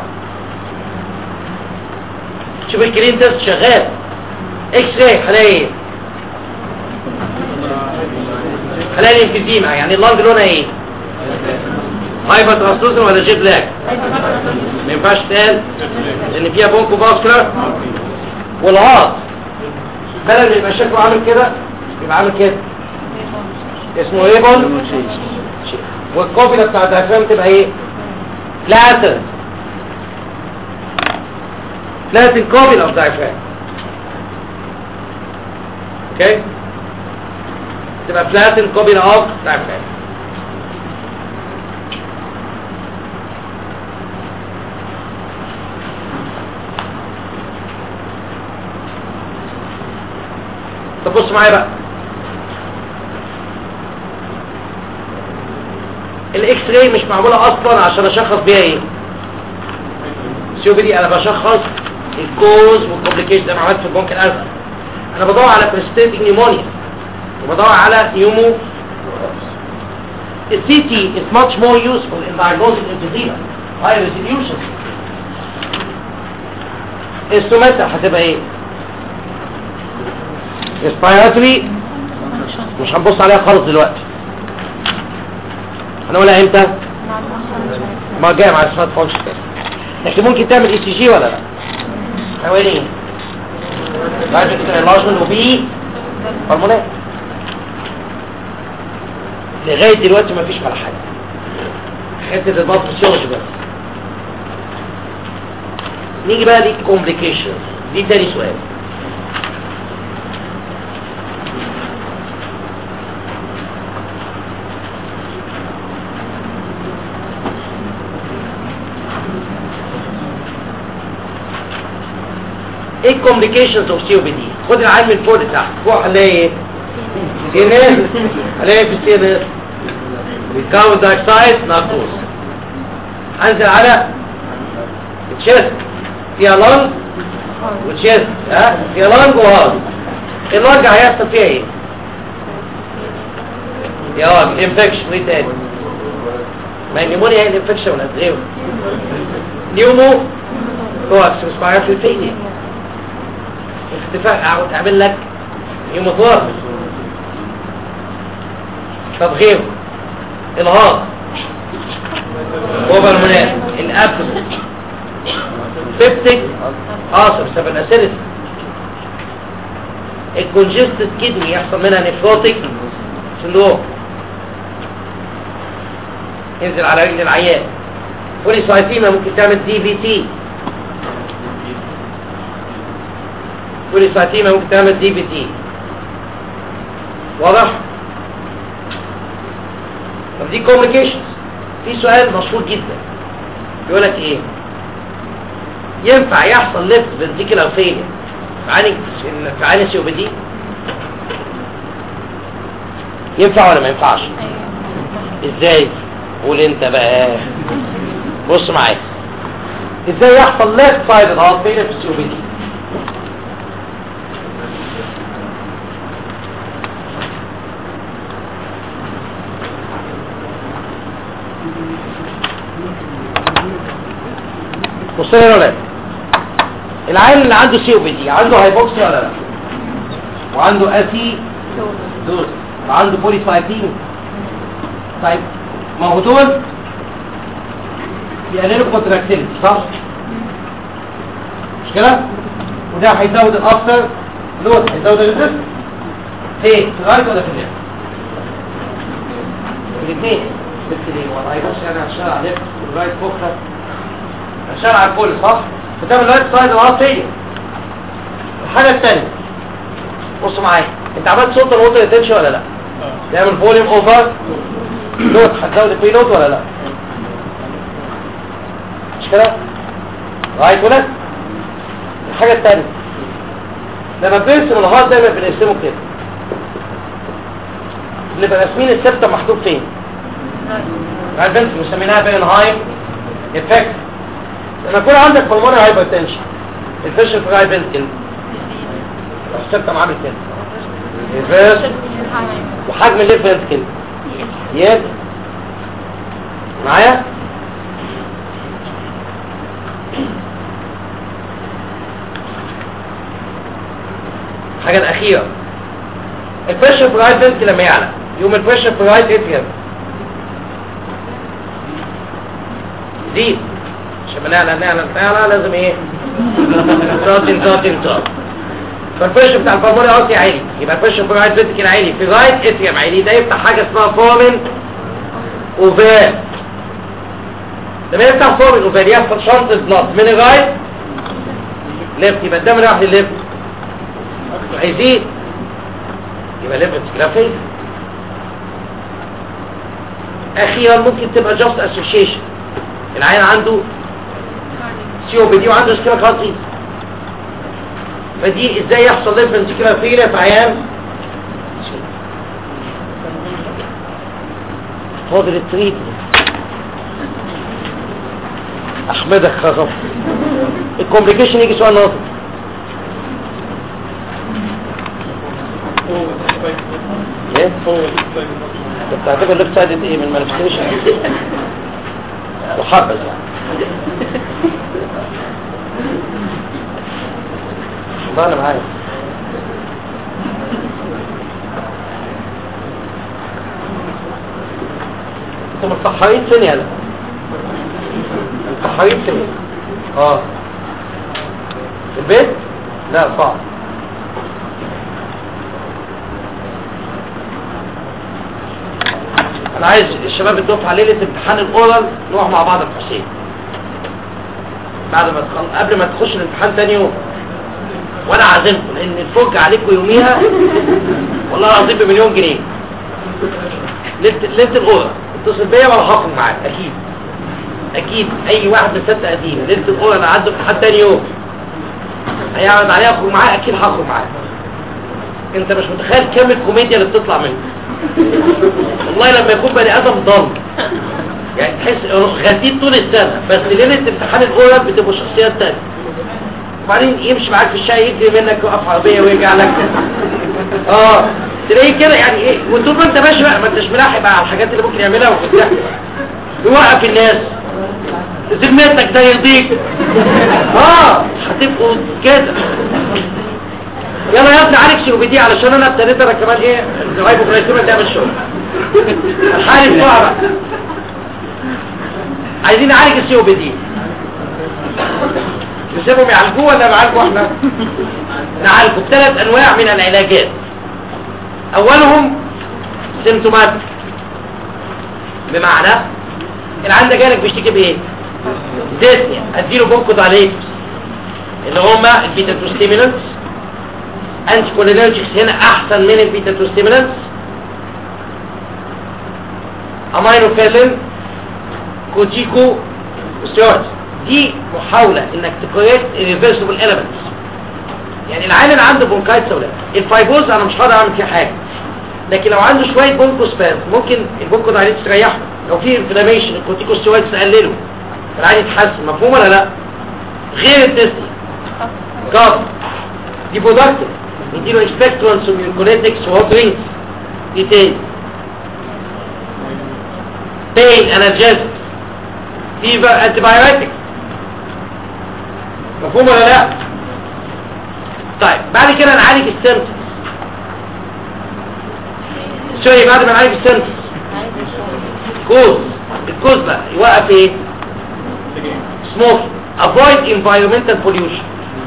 شوف الكرين تيست شغال اكس راي هلاقي هلاقي الانفيزيما يعني اللنج لونها ايه هايبر ترانسلوزن ولا جيب لاك ما ينفعش تقال لان فيها بونكو فاسكولار والهارت بدل ما يبقى شكله عامل كده يبقى عامل كده اسمه ايبون والكوبيلا بتاع الدايفرام تبقى ايه فلاتن فلاتن كوبيلا اوف دايفرام اوكي تبقى فلاتن كوبيلا اوف دايفرام طب بص معايا بقى الاكس راي مش معموله اصلا عشان اشخص بيها ايه السيوبي دي انا بشخص الكوز والكومبليكيشن زي ما عملت في البنك الازرق انا بدور على بريستيتيك نيمونيا وبدور على نيومو السي تي is much more useful in diagnosing emphysema high resolution السوماتر هتبقى ايه respiratory مش هنبص عليها خالص دلوقتي هنقولها امتى ما جاي مع السمارت فونكشن لكن ممكن تعمل اي سي جي ولا لا حوالي راجل انلارجمنت وبي هرمونات لغايه دلوقتي ما فيش ولا حاجه حته البلط فيسيولوجي بس نيجي بقى للكومبليكيشن دي تاني سؤال ايه الكومبليكيشنز اوف سي او بي دي خد العين من فوق لتحت فوق هنلاقي ايه سي ان اس هنلاقي في السي ان اس الكاربون دايوكسيد ناركوز هنزل على التشيست فيها لانج وتشيست ها فيها لانج وهارد اللانج هيحصل فيها ايه يا راجل انفكشن ايه تاني ما النيمونيا هي الانفكشن ولا غيره نيومو كواكس ريسبيراتوري فيلير اختفاء اقعد اعمل لك هيموثورم طب غيره الهار اوفرمونات الابدومين سيبتك عاصر سبب اسيدتي الكونجستد كدني يحصل منها نفروتيك سندروم ينزل على رجل العيان بوليسايتيما ممكن تعمل دي بي تي بوليسايتيما ممكن تعمل دي بي تي واضح طب دي كوميونيكيشنز في سؤال مشهور جدا يقول لك ايه ينفع يحصل ليفت فنتيكولار فيلير في عين في عين السي او بي دي ينفع ولا ما ينفعش ازاي قول انت بقى بص معايا ازاي يحصل ليفت سايد هارت فيلير في السي او بي دي بص لي يا ولاد العيل اللي عنده سي او بي دي عنده هايبوكسيا ولا لا وعنده اسي دوز وعنده بوليسايتين طيب ما هو دول يقللوا كونتراكتيلتي صح مش كده وده هيزود الافتر لود هيزود الريزست فين في الرايت ولا في الليفت الاثنين بس ليه والله بص انا هشتغل على الليفت والرايت بكره هشتغل على الكل صح بتعمل الرايت سايد العصبيه الحاجه الثانيه بص معايا انت عملت صوت الوتر ريتنشن ولا لا تعمل فوليوم اوفر لود هتزود البي لود ولا لا مش كده رايت ولا الحاجه الثانيه لما بنرسم الهارت دايما بنقسمه كده بنبقى راسمين السبتة محطوط فين عارف انت مسميناها بين هاي افكت لما يكون عندك بالمونري هايبرتنشن الفيشن في الرايت فنتكل السبتة عامل كده ريفيرس وحجم الليف فنتكل يد معايا الحاجة الأخيرة البريشر في الرايت فنتكل لما يعلى يوم البريشر في الرايت اتريم زيد عشان ما نعلى نعلى نعلى لازم ايه تراجن تراجن تراجن فالبريشر بتاع البلمونري ارتي عالي يبقى البريشر في الرايت فنتكل عالي في الرايت اتريم عالي ده يفتح حاجة اسمها فورمن اوفال لما يفتح فورمن اوفال يحصل شنطة بلاد من الرايت ليفت يبقى الدم رايح للليفت هيزيد يبقى ليفت جرافيك اخيرا ممكن تبقى جاست اسوشيشن العيان عنده سي او بي دي وعنده مشكله خاطئه فدي ازاي يحصل ليفت مشكله فيلا في عيان فاضل التريد احمدك خطف الكومبليكيشن يجي سؤال ناطق ايه انت بتعتبر ليفت سايد ايه من المانيفستيشن محبذ يعني والله انا معايا انتوا متصحرين فين يالا متصحرين فين اه في البيت لا صعب انا عايز الشباب الدفعه ليله امتحان الاورال نروح مع بعض الحسين بعد ما تخل... قبل ما تخش الامتحان تاني يوم وانا عازمكم لان الفرجه عليكم يوميها والله العظيم بمليون جنيه ليله ليله الاورال اتصل بيا وانا هخرج معاك اكيد اكيد اي واحد من ست قديمه ليله الاورال انا عنده امتحان تاني يوم هيعرض عليا اخرج معاه اكيد هخرج معاه انت مش متخيل كم الكوميديا اللي بتطلع منه والله لما يكون بني ادم ضل يعني تحس غثيت طول السنه بس ليله امتحان الاورال بتبقوا شخصيات تانية وبعدين يمشي معاك في الشاي يجري منك يوقف عربيه ويرجع لك اه تلاقيه كده يعني ايه وطول ما انت ماشي بقى ما انتش ملاحق بقى على الحاجات اللي ممكن يعملها وبتاع يوقف الناس ذمتك ده يرضيك اه هتبقوا كده يلا يا ابني عليك سي دي علشان انا ابتديت انا كمان ايه الهايبوكلايسيميا تعمل شغل الحالي بسرعه بقى عايزين نعالج السي دي نسيبهم يعالجوه ولا نعالجه احنا نعالجه بثلاث انواع من العلاجات اولهم سيمتومات بمعنى العيان ده جالك بيشتكي بايه ديسنيا اديله بونكو دايليتس اللي هما البيتا تو ستيمولانتس انتي كولينرجيكس هنا احسن من البيتا تو ستيمولانتس امينوفيلين كوتيكو ستيرويدز دي محاولة انك تكريت irreversible elements يعني العيان اللي عنده برونكايتس ولا الفايبوز انا مش هقدر اعمل فيه حاجة لكن لو عنده شوية بونكوسباز ممكن البونكو دايليتس تريحه لو في انفلاميشن الكورتيكو ستيرويدز تقلله العيان يتحسن مفهوم ولا لا غير الديسني كاف دي برودكتيف نديله اكسبكترانس وميوكوليتكس وهوت رينجز دي تاني بين انرجيزك فيفر انتي بايوتيك مفهوم ولا لا طيب بعد كده نعالج السيمتومز سوري بعد ما نعالج السيمتومز كوز الكوز بقى يوقف ايه سموك avoid environmental pollution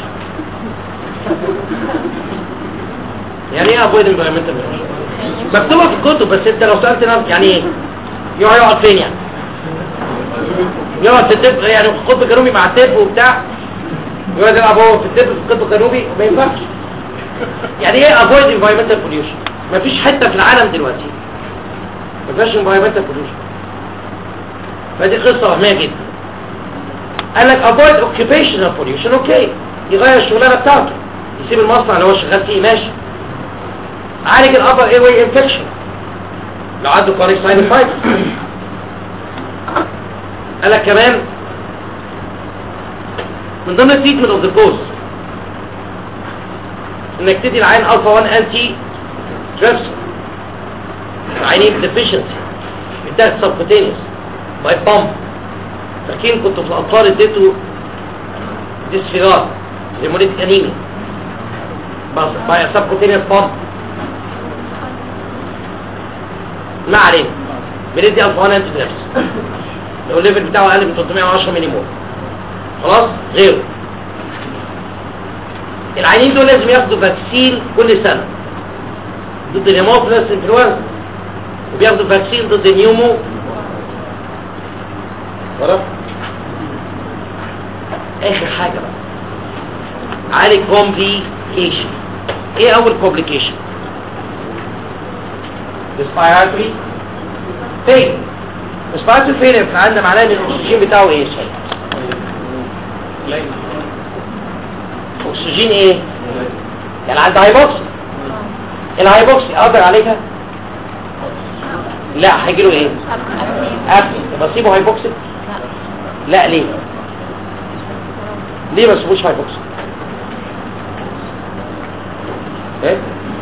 يعني ايه avoid environmental pollution مكتوبه في الكتب بس انت لو سالت نفسك يعني ايه يقعد يقعد فين يعني يقعد في الطب يعني في القطب الجنوبي مع الطب وبتاع يقعد يلعب هو في الطب في القطب الجنوبي ما ينفعش يعني ايه avoid environmental pollution مفيش حته في العالم دلوقتي ما فيهاش environmental pollution فدي قصه وهميه جدا قال لك avoid occupational pollution اوكي يغير الشغلانه بتاعته يسيب المصنع اللي هو شغال فيه ماشي عالج الابر اير واي انفكشن لو عنده كاريك ساينوسايتس قال لك كمان من ضمن التريتمنت اوف ذا كوز انك تدي العين الفا 1 انتي تريبسون عينين ديفيشنسي بتاعت سبكوتينيوس باي بامب فاكرين كنتوا في الاطفال اديتوا ديسفيرات لموليت انيمي باي سبكوتينيوس بامب ما علينا بندي الفا 1 انتي تريبسون لو الليفل بتاعه اقل من 310 ملي مول خلاص غيره العينين دول لازم ياخدوا فاكسين كل سنة ضد الهيموفيلس انفلونزا وبياخدوا فاكسين ضد النيومو خلاص اخر حاجة بقى عالج كومبليكيشن ايه اول كومبليكيشن respiratory failure respiratory failure في عندنا معناه ان الاكسجين بتاعه ايه اكسجين ايه يعني عنده هايبوكسي الهايبوكسي اقدر عليها لا هيجيله ايه ابني طب اسيبه هايبوكسي لا ليه ليه ما تسيبوش هايبوكسي ايه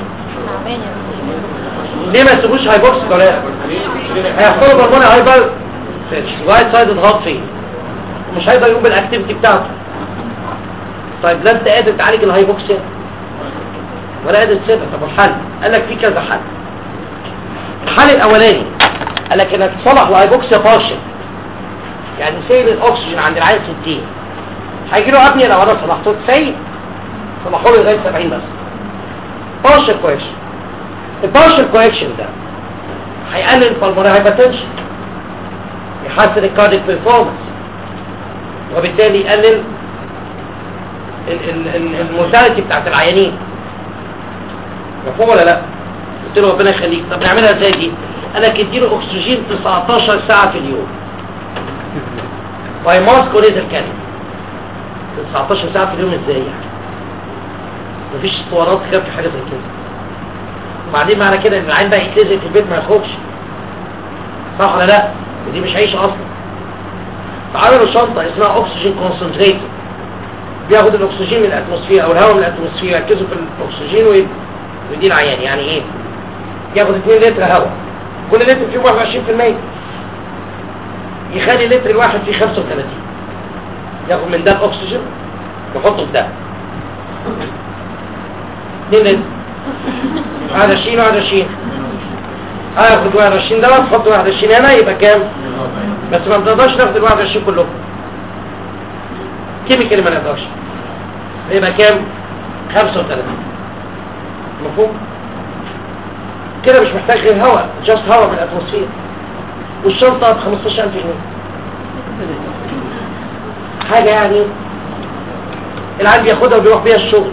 ليه ما تسيبوش هايبوكسي ولا هيحصلوا بالمونة هايبر رايت سايد اتغط فيه مش هيقدر يقوم بالاكتيفيتي بتاعته طيب لا انت قادر تعالج الهايبوكسيا ولا قادر تسيبها طب الحل قال لك في كذا حل الحل الاولاني قال لك انك تصلح الهايبوكسيا بارشل يعني سيل الاكسجين عند العين 60 هيجي له ابني لو انا صلحته 90 صلحوا له لغايه 70 بس بارشل كويشن البارشل كويشن ده هيقلل البلمونري هايبرتنشن يحسن الكارديك بيرفورمانس وبالتالي يقلل المورتاليتي بتاعت العيانين مفهوم ولا لا قلت له ربنا يخليك طب نعملها ازاي دي انا اديله اكسجين 19 ساعه في اليوم باي ماسك ونزل كلمه 19 ساعه في اليوم ازاي يعني مفيش اسطوانات كده في حاجه زي كده وبعدين معنى كده ان العين بقى يتلزق في البيت ما يخرجش صح ولا لا ودي مش عيش اصلا فعملوا شنطه اسمها اكسجين كونسنتريتور بياخد الاكسجين من الاتموسفير او الهواء من الاتموسفير يركزوا في الاكسجين ويدي العيان يعني ايه ياخد 2 لتر هواء كل لتر فيه 21% يخلي اللتر الواحد فيه 35 ياخد من ده الاكسجين يحطه في ده 2 لتر 21 21 هاخد 21 ده تحط 21 هنا يبقى كام بس ما بنقدرش ناخد ال 21 كلهم كيميكال ما نقدرش يبقى كام 35 مفهوم كده مش محتاج غير هواء جاست هواء من الاتموسفير والشنطه ب 15000 جنيه حاجه يعني العيال بياخدها وبيروح بيها الشغل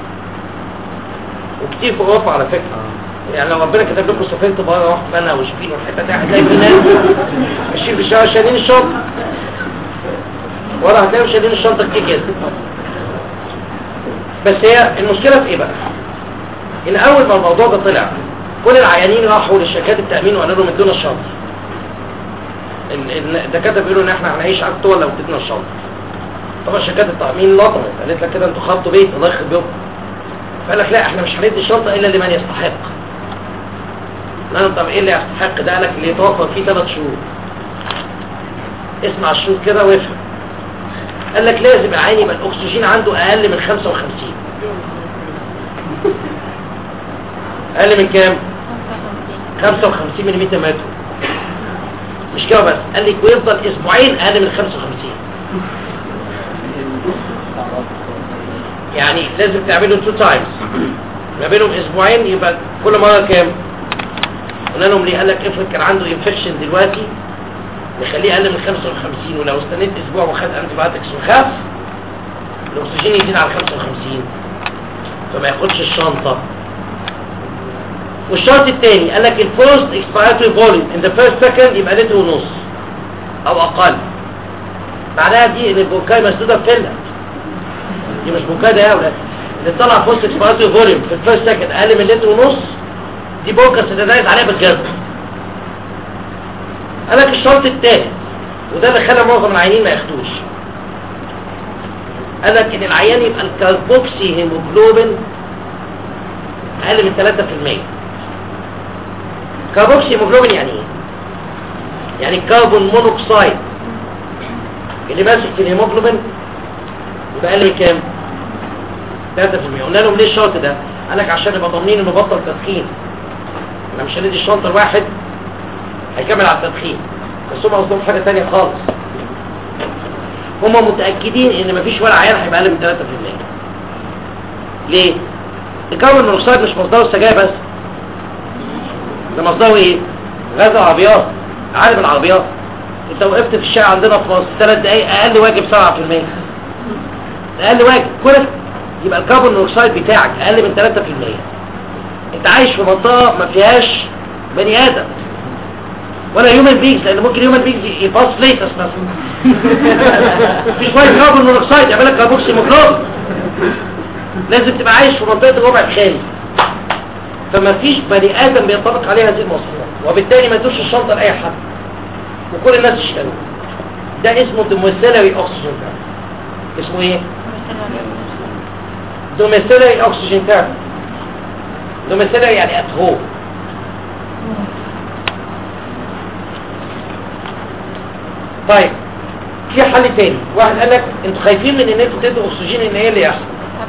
وكتير في اوروبا على فكره يعني لو ربنا كتب لكم سافرت بره رحت بنا وشبين والحته دي هتلاقي في ناس ماشيين في الشارع شايلين الشنطه ولا هتلاقيهم شايلين الشنطه كتير كده بس هي المشكله في ايه بقى؟ ان اول ما الموضوع ده طلع كل العيانين راحوا للشركات التامين وقالوا لهم ادونا الشنطه الدكاتره بيقولوا ان احنا هنعيش على الطول لو اديتنا الشنطه طبعا شركات التامين لطمت قالت لك كده انتوا خبطوا بيت الله يخرب بيوتكم فقال لك لا احنا مش هندي الشنطه الا لمن يستحق قال طب ايه اللي يستحق ده قال لك اللي يتوفر فيه ثلاث شهور اسمع الشروط كده وافهم قال لك لازم العين يبقى الاكسجين عنده اقل من 55 اقل من كام 55 ملم متر مش كده بس قال لك ويفضل اسبوعين اقل من 55 يعني لازم تعمله تو تايمز ما بينهم اسبوعين يبقى كل مره كام قلنا لهم ليه قال لك افرض كان عنده انفكشن دلوقتي نخليه اقل من 55 ولو استنيت اسبوع وخد انتي بايوتكس وخاف الاكسجين يزيد على 55 فما ياخدش الشنطه والشرط الثاني قال لك الفيرست اكسبيراتوري فوليوم ان ذا فيرست سكند يبقى لتر ونص او اقل معناها دي ان البونكاي مسدوده بفله دي مش بونكاي ده يا اولاد اللي طلع فيرست اكسبيراتوري فوليوم في الفيرست سكند اقل من لتر ونص دي بونكا ستدايز عليها بالجد قال لك الشرط الثاني وده اللي خلى معظم العيانين ما ياخدوش قال لك ان العيان يبقى الكاربوكسي هيموجلوبين اقل من 3% كاربوكسي هيموجلوبين يعني ايه يعني الكربون مونوكسيد اللي ماسك في الهيموجلوبين يبقى اقل من كام 3% قلنا لهم ليه الشرط ده قال لك عشان نبقى ضامنين انه بطل تدخين احنا مش هندي الشنطه لواحد هيكمل على التدخين بس هم قصدهم حاجه ثانيه خالص هم متاكدين ان مفيش ولا عيان هيبقى اقل من 3% ليه الكربون مونوكسيد مش مصدره السجاير بس ده مصدره ايه غاز العربيات عالم العربيات انت وقفت في الشارع عندنا في مصر ثلاث دقايق اقل واجب 7% اقل واجب كل يبقى الكربون مونوكسيد بتاعك اقل من 3% انت عايش في منطقه ما فيهاش بني ادم ولا هيومن بيجز لان ممكن هيومن بيجز يباص ليتس مثلا في شويه كربون مونوكسيد يعمل لك كاربوكسي هيموجلوبين لازم تبقى عايش في منطقه الربع الخالي فما فيش بني ادم بينطبق عليه هذه المواصفات وبالتالي ما تدوش الشنطه لاي حد وكل الناس يشتغلوا ده اسمه دوميسيلري اوكسجين اسمه ايه دوميسيلري اوكسجين تاب دوميسيلري يعني ات هوم طيب في حل تاني واحد قال لك انتوا خايفين من ان انتوا تدوا اكسجين ان ايه اللي يحصل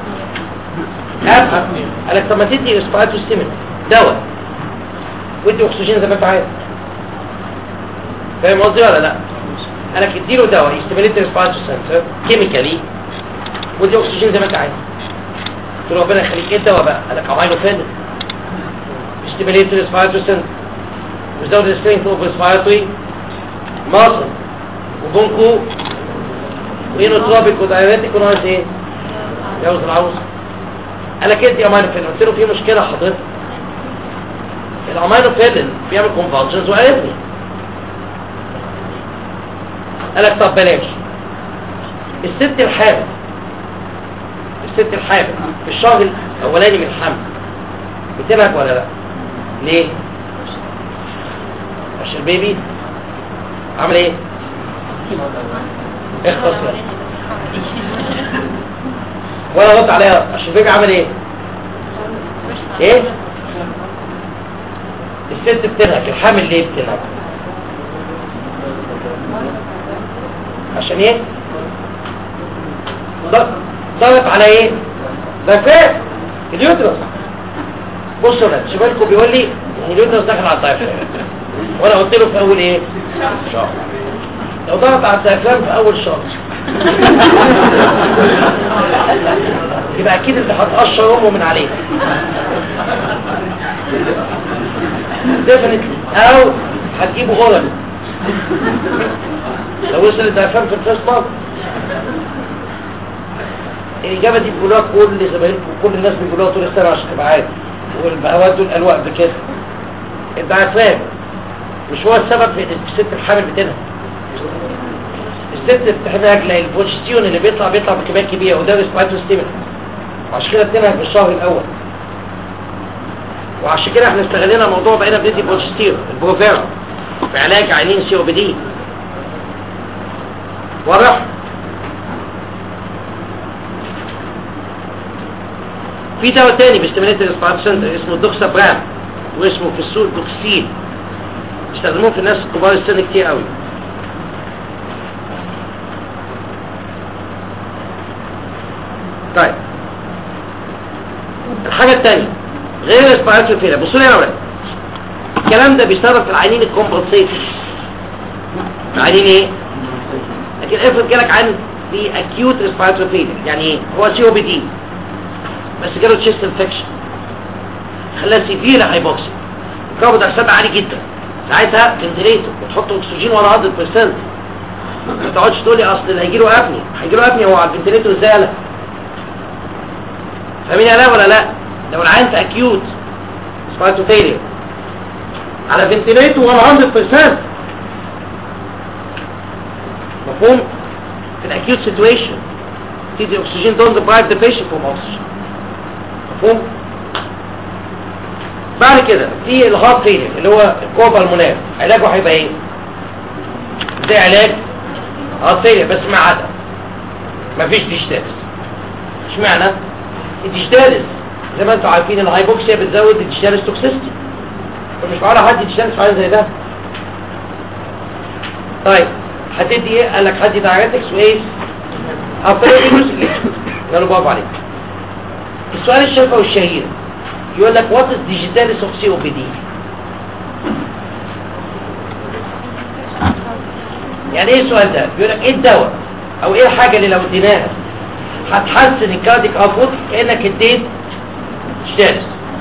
افهم قال لك طب ما تدي اسبايتو ستيمن دواء ودي اكسجين زي ما انت عايز فاهم قصدي ولا لا قال لك اديله دواء يستميليت الاسبايتو سنتر كيميكالي ودي اكسجين زي ما انت عايز قلت له ربنا يخليك ايه الدواء بقى قال لك عمايله فين يستميليت الاسبايتو سنتر وزود السترينث اوف اسبايتوي مصر وبونكو وينوتروبيك ودايريتيك وناقص ايه جوز العروس قال لك ادي امينوفيلين قلت له في مشكله حضرتك الامينوفيلين بيعمل كونفالجنز وقالتني قال لك طب بلاش الست الحامل الست الحامل في الشهر الاولاني من الحمل بتنهج ولا لا ليه عشان البيبي عمل ايه اختصر ولا رد عليها عشان البيبي عمل ايه ايه الست بتنهك الحامل ليه بتنهك عشان ايه ضغط ضغط على ايه زفاف اليوترس بصوا ده شبالكم بيقول لي ان اليوترس داخل على الدايفرام وانا قلت له في اول ايه شهر لو ضغط على الدايفرام في اول شهر يبقى اكيد انت هتقشر امه من عليه ديفنتلي او هتجيبه غلط لو وصل الدايفرام في الفيرست مارك الإجابة دي بيقولوها كل زمايلكم وكل الناس بيقولوها طول السنة عشان تبقى عارف والبهوات دول قالوا قبل كده الدايفرام مش هو السبب في ان الست الحامل بتنهج الست بتحتاج للبروجستيون اللي بيطلع بيطلع بكميات كبيره وده ريسبيراتوري ستيمول وعشان كده بتنهج في الشهر الاول وعشان كده احنا استغلينا موضوع بقينا بندي بروجستيون البروفيرا في علاج عينين سي او بي دي واضح في دواء تاني بيستميليت الاسبارت سنتر اسمه دوكسا برام واسمه في السوق دوكسين بيستخدموه في الناس كبار السن كتير قوي طيب الحاجة الثانية غير الاسبيراتوري فيلر بصوا لي يا ولاد الكلام ده بيشتغل في العينين الكومبنسيتد العينين ايه لكن افرض جالك عين في acute respiratory failure يعني ايه هو سي او بي دي بس جاله تشيست انفكشن خلاها سيفير هايبوكسي كاربون دايوكسيد عالي جدا ساعتها فنتليتور وتحط اكسجين 100% ما تقعدش تقول لي اصل اللي هيجي له ابني هيجي له ابني هو على الفنتليتور ازاي قال فاهمين لا ولا لا لو العيان في اكيوت سبايتو فيلير على فنتليتور 100% مفهوم في الاكيوت سيتويشن تدي اكسجين دون deprive the patient from oxygen مفهوم بعد كده في الهارت فيلير اللي هو الكوبا المناف علاجه هيبقى ايه زي علاج هارت فيلير بس مع عدم مفيش ديجيتالس اشمعنى الديجيتالس زي ما انتم عارفين الهايبوكسيا بتزود الديجيتالس توكسيستي فمش معقول حد ديجيتالس في حاجه زي ده طيب هتدي ايه قال لك هدي دايريتكس وايه افريد قالوا برافو عليك السؤال الشفوي الشهير يقول لك وات از ديجيتاليس اوف سي او بي دي يعني ايه السؤال ده بيقول لك ايه الدواء او ايه الحاجه اللي لو اديناها هتحسن الكارديك اوتبوت كانك اديت ديجيتاليس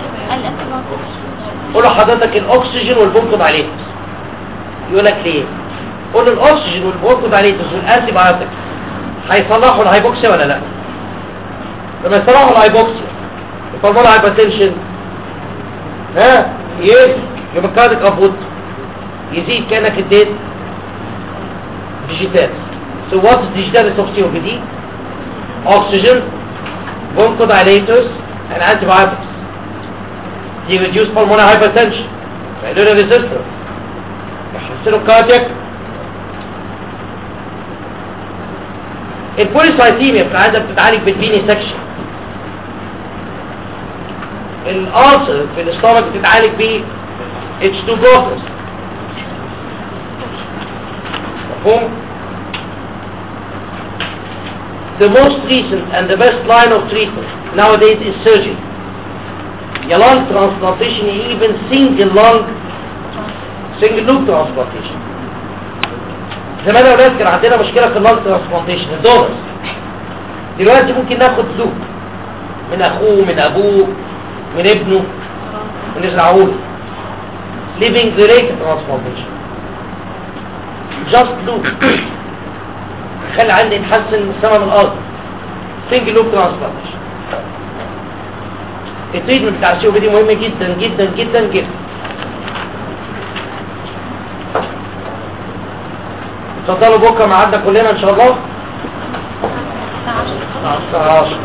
قول له حضرتك الاكسجين والبونكودايليتس يقول لك ليه قول له الاكسجين والبونكودايليتس والانتي بايوتكس هيصلحوا الهايبوكسيا ولا لا لما يصلحوا الهايبوكسيا الفورمولا هايبرتنشن ها يزيد يبقى الكارديك اوتبوت يزيد كانك اديت ديجيتال so what is digital of COPD oxygen bronchodilators and antibiotics they reduce pulmonary hypertension يقللوا resistance يحسنوا cardiac البوليسايتيميا في العاده بتتعالج بالبيني سكشن الألسر في الاستامك بتتعالج ب H2 blockers مفهوم the most recent and the best line of treatment nowadays is surgery يا lung transplantation even single lung single loop transplantation زمان يا ولاد كان عندنا مشكلة في اللانج ترانسبلانتيشن الدونرز دلوقتي ممكن ناخد لوب من اخوه من ابوه من ابنه ونزرعه له living related transplantation just loop خلي عندي نحسن السماء من الارض single loop transplantation التريتمنت بتاع السي او بي دي مهم جدا جدا جدا جدا اتفضلوا بكره ميعادنا كلنا ان شاء الله الساعه 10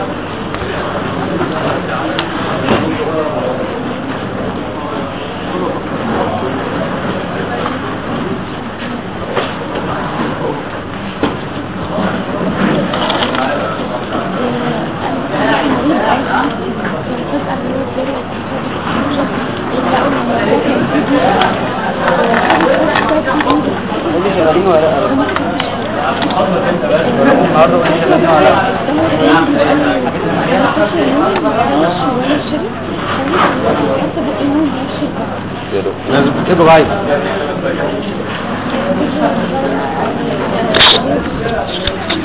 لازم تكتبه بعيد